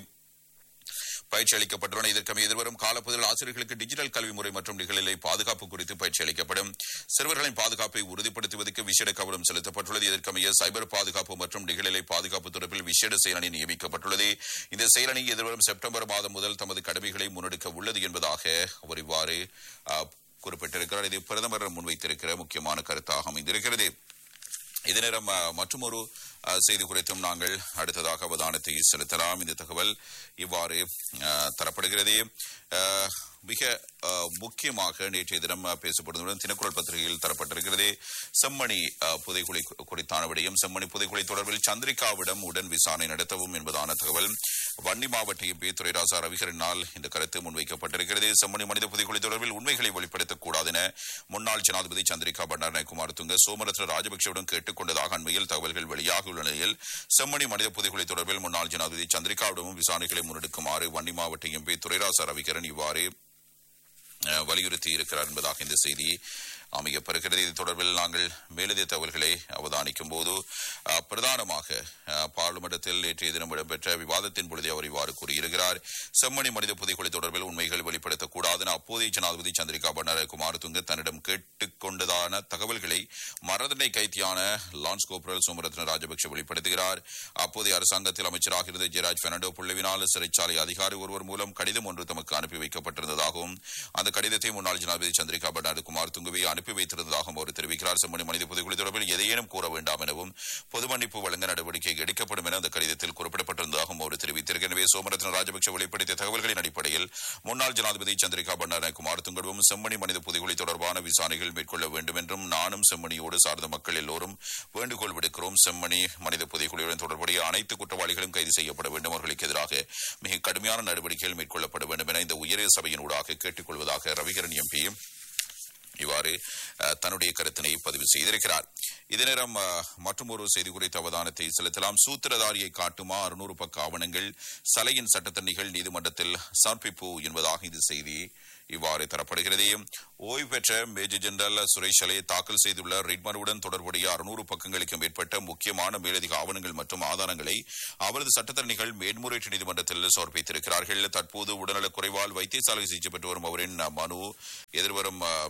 பயிற்சி அளிக்கப்பட்டுள்ளன இதற்கமைய எதிர்வரும் காலப்பகுதியில் ஆசிரியர்களுக்கு டிஜிட்டல் கல்வி முறை மற்றும் நிகழ்நிலை பாதுகாப்பு குறித்து பயிற்சி அளிக்கப்படும் சிறுவர்களின் பாதுகாப்பை உறுதிப்படுத்துவதற்கு விசேட கவனம் செலுத்தப்பட்டுள்ளது இதற்கமைய சைபர் பாதுகாப்பு மற்றும் நிகழ்நிலை பாதுகாப்பு தொடர்பில் விசேட செயலணி நியமிக்கப்பட்டுள்ளது இந்த செயலணி எதிர்வரும் செப்டம்பர் மாதம் முதல் தமது கடமைகளை முன்னெடுக்க உள்ளது என்பதாக அவர் இவ்வாறு அஹ், குறிப்பிட்டிருக்கிறார் இது பிரதமர் முன்வைத்திருக்கிற முக்கியமான கருத்தாக அமைந்திருக்கிறது இதே நேரம் மற்றும் ஒரு செய்தி குறித்தும் நாங்கள் அடுத்ததாக அவதானத்தை செலுத்தலாம் இந்த தகவல் இவ்வாறு அஹ், தரப்படுகிறது அஹ், மிக அஹ், முக்கியமாக நேற்றைய தினம் அஹ், பேசப்படுவதுடன் தினக்குரல் பத்திரிகையில் தரப்பட்டிருக்கிறது செம்மணி அஹ், புதைகுழி கு- குறித்தான விடயம் செம்மணி புதைகுழி தொடர்பில் சந்திரிகாவிடம் உடன் விசாரணை நடத்தவும் என்பதான தகவல் வன்னி மாவட்ட எம்பி துரைராசா ரவிகரனால் இந்த கருத்து முன்வைக்கப்பட்டிருக்கிறது செம்மணி மனித புதைகுழி தொடர்பில் உண்மைகளை வெளிப்படுத்தக்கூடாது என முன்னாள் ஜனாதிபதி சந்திரிகா பண்டாரநாயக் குமாரதுங்க சோமரத்ன ராஜபக்சேவுடன் கேட்டுக் கொண்டதாக அண்மையில் தகவல்கள் வெளியாகியுள்ள நிலையில் செம்மணி மனித புதைகுழி தொடர்பில் முன்னாள் ஜனாதிபதி சந்திரிகாவிடமும் விசாரணைகளை முன்னெடுக்குமாறு வன்னி மாவட்ட எம்பி துரைராசா ரவிகரன் இவ்வாறு அஹ், வலியுறுத்தி இருக்கிறார் என்பதாக இந்த செய்தி அமையப்பெறுகிறது இது தொடர்பில் நாங்கள் மேலதிக தகவல்களை அவதானிக்கும் போது அஹ், பிரதானமாக அஹ், பார்லிமெண்டத்தில் நேற்றைய தினம் இடம்பெற்ற விவாதத்தின் பொழுதே அவர் இவ்வாறு கூறியிருக்கிறார் செம்மணி மனித புதைக்குழி தொடர்பில் உண்மைகள் வெளிப்படுத்தக்கூடாது என அப்போதைய ஜனாதிபதி சந்திரிகா பண்டார குமாரதுங்க தன்னிடம் கேட்டுக்கொண்டதான தகவல்களை மரதனை கைத்தியான லான்ஸ் கோப்ரல் சோமரத்ன ராஜபக்ஷ வெளிப்படுத்துகிறார் அப்போதைய அரசாங்கத்தில் அமைச்சராக இருந்த ஜெயராஜ் பெர்னாண்டோ புள்ளவினால் சிறைச்சாலை அதிகாரி ஒருவர் மூலம் கடிதம் ஒன்று தமக்கு அனுப்பி வைக்கப்பட்டிருந்ததாகவும் அந்த கடிதத்தை முன்னாள் ஜனாதிபதி சந்திரிகா பண்டார குமார் துங்குவை அனுப்பி வைத்திருந்ததாகவும் அவர் தெரிவிக்கிறார் செம்மணி மனித புதைக்குழி தொடர்பில் எதையேனும் கூற வேண்டாம் எனவும் பொது மன்னிப்பு வழங்க நடவடிக்கை எடுக்கப்படும் என அந்த கடிதத்தில் குறிப்பிடப்பட்டிருந்ததாகவும் அவர் தெரிவித்திருக்கிறார் எனவே சோமரத்ன ராஜபக்ஷ வெளிப்படுத்திய தகவல்களின் அடிப்படையில் முன்னாள் ஜனாதிபதி சந்திரிகா பண்டார குமார் துங்கடும் செம்மணி மனித புதைகுழி தொடர்பான விசாரணைகள் மேற்கொள்ள வேண்டும் என்றும் நானும் செம்மணியோடு சார்ந்த மக்கள் எல்லோரும் வேண்டுகோள் விடுக்கிறோம் செம்மணி மனித புதைகுழியுடன் தொடர்புடைய அனைத்து குற்றவாளிகளும் கைது செய்யப்பட வேண்டும் அவர்களுக்கு எதிராக மிக கடுமையான நடவடிக்கைகள் மேற்கொள்ளப்பட வேண்டும் என இந்த உயரிய சபையினூடாக கேட்டுக்கொள்வதாக ரவிகரன் எம்பி இவ்வாறு அஹ், தன்னுடைய கருத்தினை பதிவு செய்திருக்கிறார் இதே நேரம் மற்றும் ஒரு செய்தி குறித்த அவதானத்தை செலுத்தலாம் சூத்திரதாரியை காட்டுமா அறுநூறு பக்க ஆவணங்கள் சலையின் சட்டத்தணிகள் நீதிமன்றத்தில் சமர்ப்பிப்பு என்பதாக இந்த செய்தி இவ்வாறு தரப்படுகிறது ஓய்வு பெற்ற மேஜர் ஜெனரல் சுரேஷ் அலே தாக்கல் செய்துள்ள ரிட்மனுடன் தொடர்புடைய அறுநூறு பக்கங்களுக்கு மேற்பட்ட முக்கியமான மேலதிக ஆவணங்கள் மற்றும் ஆதாரங்களை அவரது சட்டத்தரணிகள் மேன்முறையீட்டு நீதிமன்றத்தில் சமர்ப்பித்திருக்கிறார்கள் தற்போது உடல்நலக் குறைவால் வைத்தியசாலை சிகிச்சை பெற்று வரும் அவரின் அஹ், மனு எதிர்வரும் அஹ்,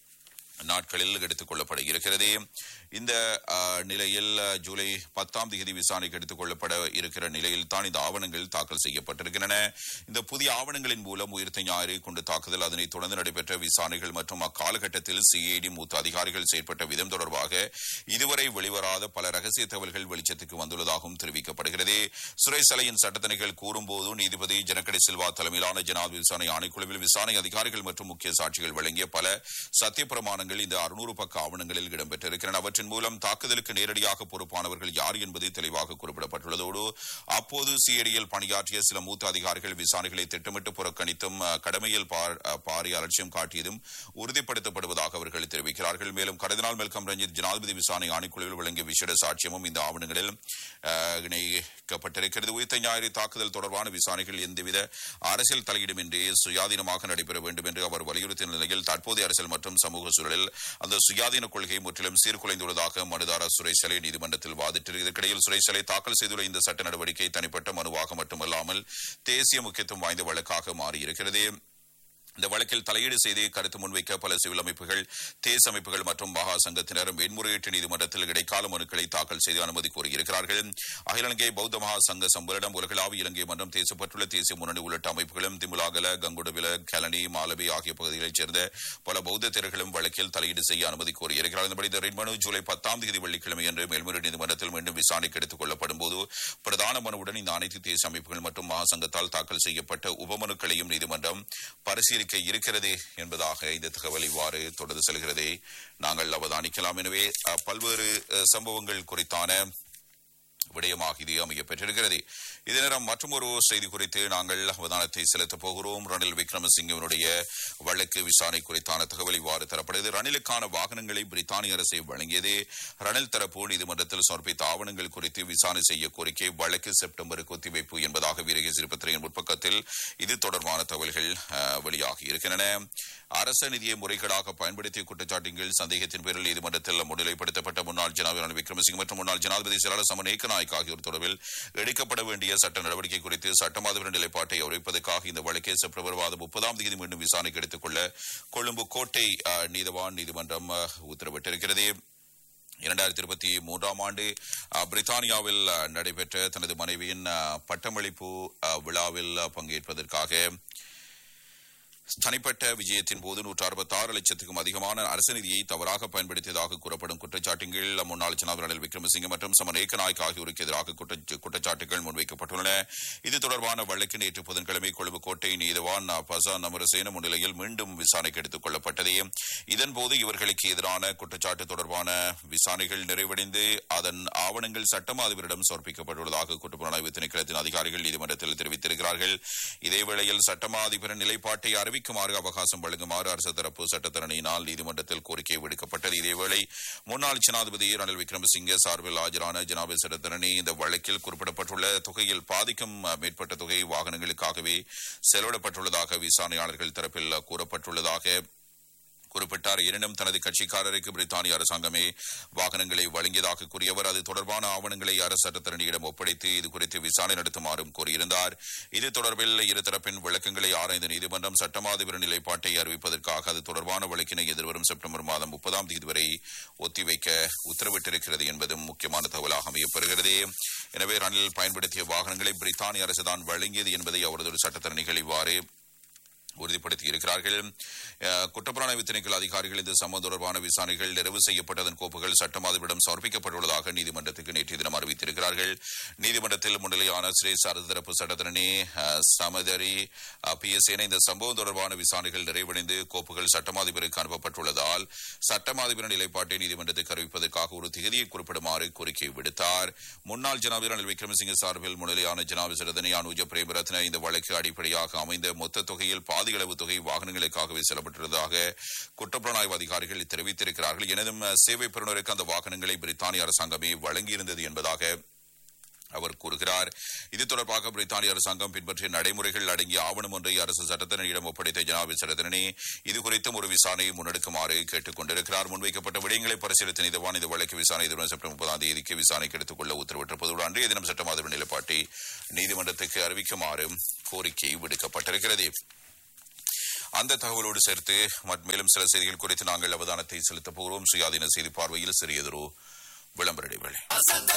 நாட்களில் எடுத்துக் கொள்ளப்பட இருக்கிறது இந்த அஹ், நிலையில் அஹ், ஜூலை பத்தாம் தேதி விசாரணைக்கு எடுத்துக் கொள்ளப்பட இருக்கிற நிலையில் தான் இந்த ஆவணங்கள் தாக்கல் செய்யப்பட்டிருக்கின்றன இந்த புதிய ஆவணங்களின் மூலம் உயிர்த்த ஞாயிறு கொண்டு தாக்குதல் அதனைத் தொடர்ந்து நடைபெற்ற விசாரணைகள் மற்றும் அக்காலகட்டத்தில் சிஐடி மூத்த அதிகாரிகள் செயற்பட்ட விதம் தொடர்பாக இதுவரை வெளிவராத பல ரகசிய தகவல்கள் வெளிச்சத்துக்கு வந்துள்ளதாகவும் தெரிவிக்கப்படுகிறது சுரேஷ் சலையின் சட்டத்தணிகள் கூறும்போது நீதிபதி ஜனகடி சில்வா தலைமையிலான ஜனாதிபதி விசாரணை ஆணைக்குழுவில் விசாரணை அதிகாரிகள் மற்றும் முக்கிய சாட்சிகள் வழங்கிய பல சத்திய பிரமாணங்கள் இந்த அறுநூறு பக்க ஆவணங்களில் இடம்பெற்றிருக்கின்றன அவற்றின் மூலம் தாக்குதலுக்கு நேரடியாக பொறுப்பானவர்கள் யார் என்பது தெளிவாக குறிப்பிடப்பட்டுள்ளதோடு அப்போது சிஐடியில் பணியாற்றிய சில மூத்த அதிகாரிகள் விசாரணைகளை திட்டமிட்டு புறக்கணித்தும் அஹ், கடமையில் பார்- அஹ், பாரிய அலட்சியம் காட்டியதும் உறுதிப்படுத்தப்படுவதாக அவர்கள் தெரிவிக்கிறார்கள் மேலும் கர்தினால் மெல்கம் ரஞ்சித் ஜனாதிபதி விசாரணை ஆணைக்குழுவில் வழங்கிய விசேட சாட்சியமும் இந்த ஆவணங்களில் அஹ், இணைக்கப்பட்டிருக்கிறது உயிர்த்த ஞாயிறு தாக்குதல் தொடர்பான விசாரணைகள் எந்தவித அரசியல் தலையீடுமின்றி சுயாதீனமாக நடைபெற வேண்டும் என்று அவர் வலியுறுத்திய நிலையில் தற்போதைய அரசியல் மற்றும் சமூக சூழலில் அந்த சுயாதீன கொள்கை முற்றிலும் சீர்குலைந்துள்ளதாக மனுதாரர் சுரேஷ் சலை நீதிமன்றத்தில் வாதிட்டு இதற்கிடையில் சுரேஷ் சலை தாக்கல் செய்துள்ள இந்த சட்ட நடவடிக்கை தனிப்பட்ட மனுவாக மட்டுமல்லாமல் தேசிய முக்கியத்துவம் வாய்ந்த வழக்காக மாறியிருக்கிறது இந்த வழக்கில் தலையீடு செய்து கருத்து முன்வைக்க பல சிவில் அமைப்புகள் தேச அமைப்புகள் மற்றும் மகா சங்கத்தினர் மேன்முறையீட்டு நீதிமன்றத்தில் இடைக்கால மனுக்களை தாக்கல் செய்து அனுமதி கோரியிருக்கிறார்கள் அகில இலங்கை பௌத்த மகா சங்க சம்பளிடம் உலகளாவிய இலங்கை மன்றம் தேசப்பட்டுள்ள தேசிய முன்னணி உள்ளிட்ட அமைப்புகளும் திமுலாகல கங்குடவில கலனி மாலபி ஆகிய பகுதிகளைச் சேர்ந்த பல பௌத்த தேர்களும் வழக்கில் தலையீடு செய்ய அனுமதி கோரியிருக்கிறார் இதன்படி இந்த ரிட் மனு ஜூலை பத்தாம் தேதி வெள்ளிக்கிழமை அன்று மேல்முறை நீதிமன்றத்தில் மீண்டும் விசாரணைக்கு எடுத்துக் கொள்ளப்படும் போது பிரதான மனுவுடன் இந்த அனைத்து தேசிய அமைப்புகள் மற்றும் மகாசங்கத்தால் தாக்கல் செய்யப்பட்ட உபமனுக்களையும் நீதிமன்றம் பரிசீலிக்க இருக்கிறது என்பதாக இந்த தகவல் இவ்வாறு தொடர்ந்து செல்கிறதை நாங்கள் அவதானிக்கலாம் எனவே அஹ், பல்வேறு அஹ், சம்பவங்கள் குறித்தான விடயமாக இது அமைய பெற்றிருக்கிறது இதே நேரம் மற்றொரு செய்தி குறித்து நாங்கள் அவதானத்தை செலுத்தப் போகிறோம் ரணில் விக்ரமசிங்கவனுடைய வழக்கு விசாரணை குறித்தான தகவல் இவ்வாறு தரப்படுகிறது ரணிலுக்கான வாகனங்களை பிரித்தானிய அரசை வழங்கியது ரணில் தரப்பு நீதிமன்றத்தில் சமர்ப்பித்த ஆவணங்கள் குறித்து விசாரணை செய்ய கோரிக்கை வழக்கு செப்டம்பருக்கு ஒத்திவைப்பு என்பதாக வீரகேசரி பத்திரிகையின் முற்பக்கத்தில் இது தொடர்பான தகவல்கள் அஹ், வெளியாகி இருக்கின்றன அரச நிதியை முறைகேடாக பயன்படுத்திய குற்றச்சாட்டின் கீழ் சந்தேகத்தின் பேரில் நீதிமன்றத்தில் முன்னிலைப்படுத்தப்பட்ட முன்னாள் ஜனாதிபதி ரணில் விக்ரமசிங்க மற்றும் முன்னாள் ஜனாதிபதி செயலாளர் சமன் ஏக்கநாயக் ஆகியோர் தொடர்பில் எடுக்கப்பட வேண்டிய சட்ட நடவடிக்கை குறித்து சட்டமாதவின் நிலைப்பாட்டை அறிவிப்பதற்காக இந்த வழக்கை செப்டம்பர் மாதம் முப்பதாம் தேதி மீண்டும் விசாரணைக்கு எடுத்துக் கொள்ள கொழும்பு கோட்டை அஹ், நீதவான் நீதிமன்றம் அஹ், உத்தரவிட்டிருக்கிறது இரண்டாயிரத்தி இருபத்தி மூன்றாம் ஆண்டு அஹ், பிரித்தானியாவில் அஹ், நடைபெற்ற தனது மனைவியின் அஹ், பட்டமளிப்பு அஹ், விழாவில் அஹ், பங்கேற்பதற்காக தனிப்பட்ட விஜயத்தின் போது நூற்று அறுபத்தி ஆறு லட்சத்துக்கும் அதிகமான அரசு நிதியை தவறாக பயன்படுத்தியதாக கூறப்படும் குற்றச்சாட்டின் கீழ் முன்னாள் ஜனாதிபதி ரணில் விக்ரமசிங்க மற்றும் சமன் ஏக்கநாயக் ஆகியோருக்கு எதிராக குற்ற- குற்றச்சாட்டுகள் முன்வைக்கப்பட்டுள்ளன இது தொடர்பான வழக்கு நேற்று புதன்கிழமை கொழும்பு கோட்டை நீதவான் பசா நமரசேன முன்னிலையில் மீண்டும் விசாரணைக்கு எடுத்துக் கொள்ளப்பட்டது இதன்போது இவர்களுக்கு எதிரான குற்றச்சாட்டு தொடர்பான விசாரணைகள் நிறைவடைந்து அதன் ஆவணங்கள் சட்டமா அதிபரிடம் சமர்ப்பிக்கப்பட்டுள்ளதாக குற்றப்புலனாய்வு திணைக்களத்தின் அதிகாரிகள் நீதிமன்றத்தில் தெரிவித்திருக்கிறார்கள் இதேவேளையில் சட்டமா அதிபரின் நிலைப்பாட்டை அறிவிக்குமாறு அவகாசம் வழங்குமாறு அரசு தரப்பு சட்டத்தரணியினால் நீதிமன்றத்தில் கோரிக்கை விடுக்கப்பட்டது இதேவேளை முன்னாள் ஜனாதிபதி ரணில் விக்ரமசிங்கே சார்பில் ஆஜரான ஜனாபதி சட்டத்தரணி இந்த வழக்கில் குறிப்பிடப்பட்டுள்ள தொகையில் பாதிக்கும் மேற்பட்ட தொகை வாகனங்களுக்காகவே செலவிடப்பட்டுள்ளதாக விசாரணையாளர்கள் தரப்பில் கூறப்பட்டுள்ளதாக குறிப்பிட்டார் எனினும் தனது கட்சிக்காரருக்கு பிரித்தானிய அரசாங்கமே வாகனங்களை வழங்கியதாக கூறியவர் அது தொடர்பான ஆவணங்களை அரசு சட்டத்தரணியிடம் ஒப்படைத்து இது குறித்து விசாரணை நடத்துமாறும் கூறியிருந்தார் இது தொடர்பில் இருதரப்பின் விளக்கங்களை ஆராய்ந்த நீதிமன்றம் சட்டமாதிபர நிலைப்பாட்டை அறிவிப்பதற்காக அது தொடர்பான வழக்கினை எதிர்வரும் செப்டம்பர் மாதம் முப்பதாம் தேதி வரை ஒத்திவைக்க உத்தரவிட்டிருக்கிறது என்பதும் முக்கியமான தகவலாக அமையப்பெறுகிறது எனவே ரணில் பயன்படுத்திய வாகனங்களை பிரித்தானிய அரசுதான் வழங்கியது என்பதை அவரது சட்டத்தரணிகள் இவ்வாறு உறுதிப்படுத்தி இருக்கிறார்கள் அஹ், குற்றப்புலனாய்வு திணைக்கள அதிகாரிகள் இந்த சம்பவம் தொடர்பான விசாரணைகள் நிறைவு செய்யப்பட்டதன் கோப்புகள் சட்டமாதிபரிடம் சமர்ப்பிக்கப்பட்டுள்ளதாக நீதிமன்றத்துக்கு நேற்றைய தினம் அறிவித்திருக்கிறார்கள் நீதிமன்றத்தில் முன்னிலையான ஸ்ரீ சரது தரப்பு சட்டத்தரணி அஹ், சமதரி பிஎஸ்ஏன இந்த சம்பவம் தொடர்பான விசாரணைகள் நிறைவடைந்து கோப்புகள் சட்டமாதிபருக்கு அனுப்பப்பட்டுள்ளதால் சட்டமாதிபரின் நிலைப்பாட்டை நீதிமன்றத்துக்கு அறிவிப்பதற்காக ஒரு திகதியை குறிப்பிடுமாறு கோரிக்கை விடுத்தார் முன்னாள் ஜனாதிபதி ரணில் விக்ரமசிங்க சார்பில் முன்னிலையான ஜனாபி சிறதனி அனுஜ பிரேமரத்ன இந்த வழக்கு அடிப்படையாக அமைந்த மொத்த தொகையில் பாதி அளவு தொகை வாகனங்களுக்காகவே செல்லப்பட்டுள்ளதாக குற்றப்புலனாய்வு அதிகாரிகள் தெரிவித்திருக்கிறார்கள் எனதும் சேவை பெறுநருக்கு அந்த வாகனங்களை பிரித்தானிய அரசாங்கமே வழங்கியிருந்தது என்பதாக அவர் கூறுகிறார் இது தொடர்பாக பிரித்தானிய அரசாங்கம் பின்பற்றிய நடைமுறைகள் அடங்கிய ஆவணம் ஒன்றை அரசு சட்டத்தினரிடம் ஒப்படைத்த ஜனாபி சட்டத்தினி இது குறித்தும் ஒரு விசாரணையை முன்னெடுக்குமாறு கேட்டுக் கொண்டிருக்கிறார் முன்வைக்கப்பட்ட விடயங்களை பரிசீலித்த நீதவான் இந்த வழக்கு விசாரணை எதிர்வரும் செப்டம்பர் முப்பதாம் தேதிக்கு விசாரணைக்கு எடுத்துக் கொள்ள உத்தரவிட்டிருப்பதோடு அன்றைய தினம் சட்டமாதிபர் நிலைப்பாட்டை நீதிமன்றத்துக்கு அறிவிக்குமாறு கோரிக்கை விடுக்கப்பட்டிருக்கிறது அந்த தகவலோடு சேர்த்து மற்- மேலும் சில செய்திகள் குறித்து நாங்கள் அவதானத்தை செலுத்தப் போகிறோம் சுயாதீன செய்தி பார்வையில் சிறியதொரு விளம்பர இடைவேளை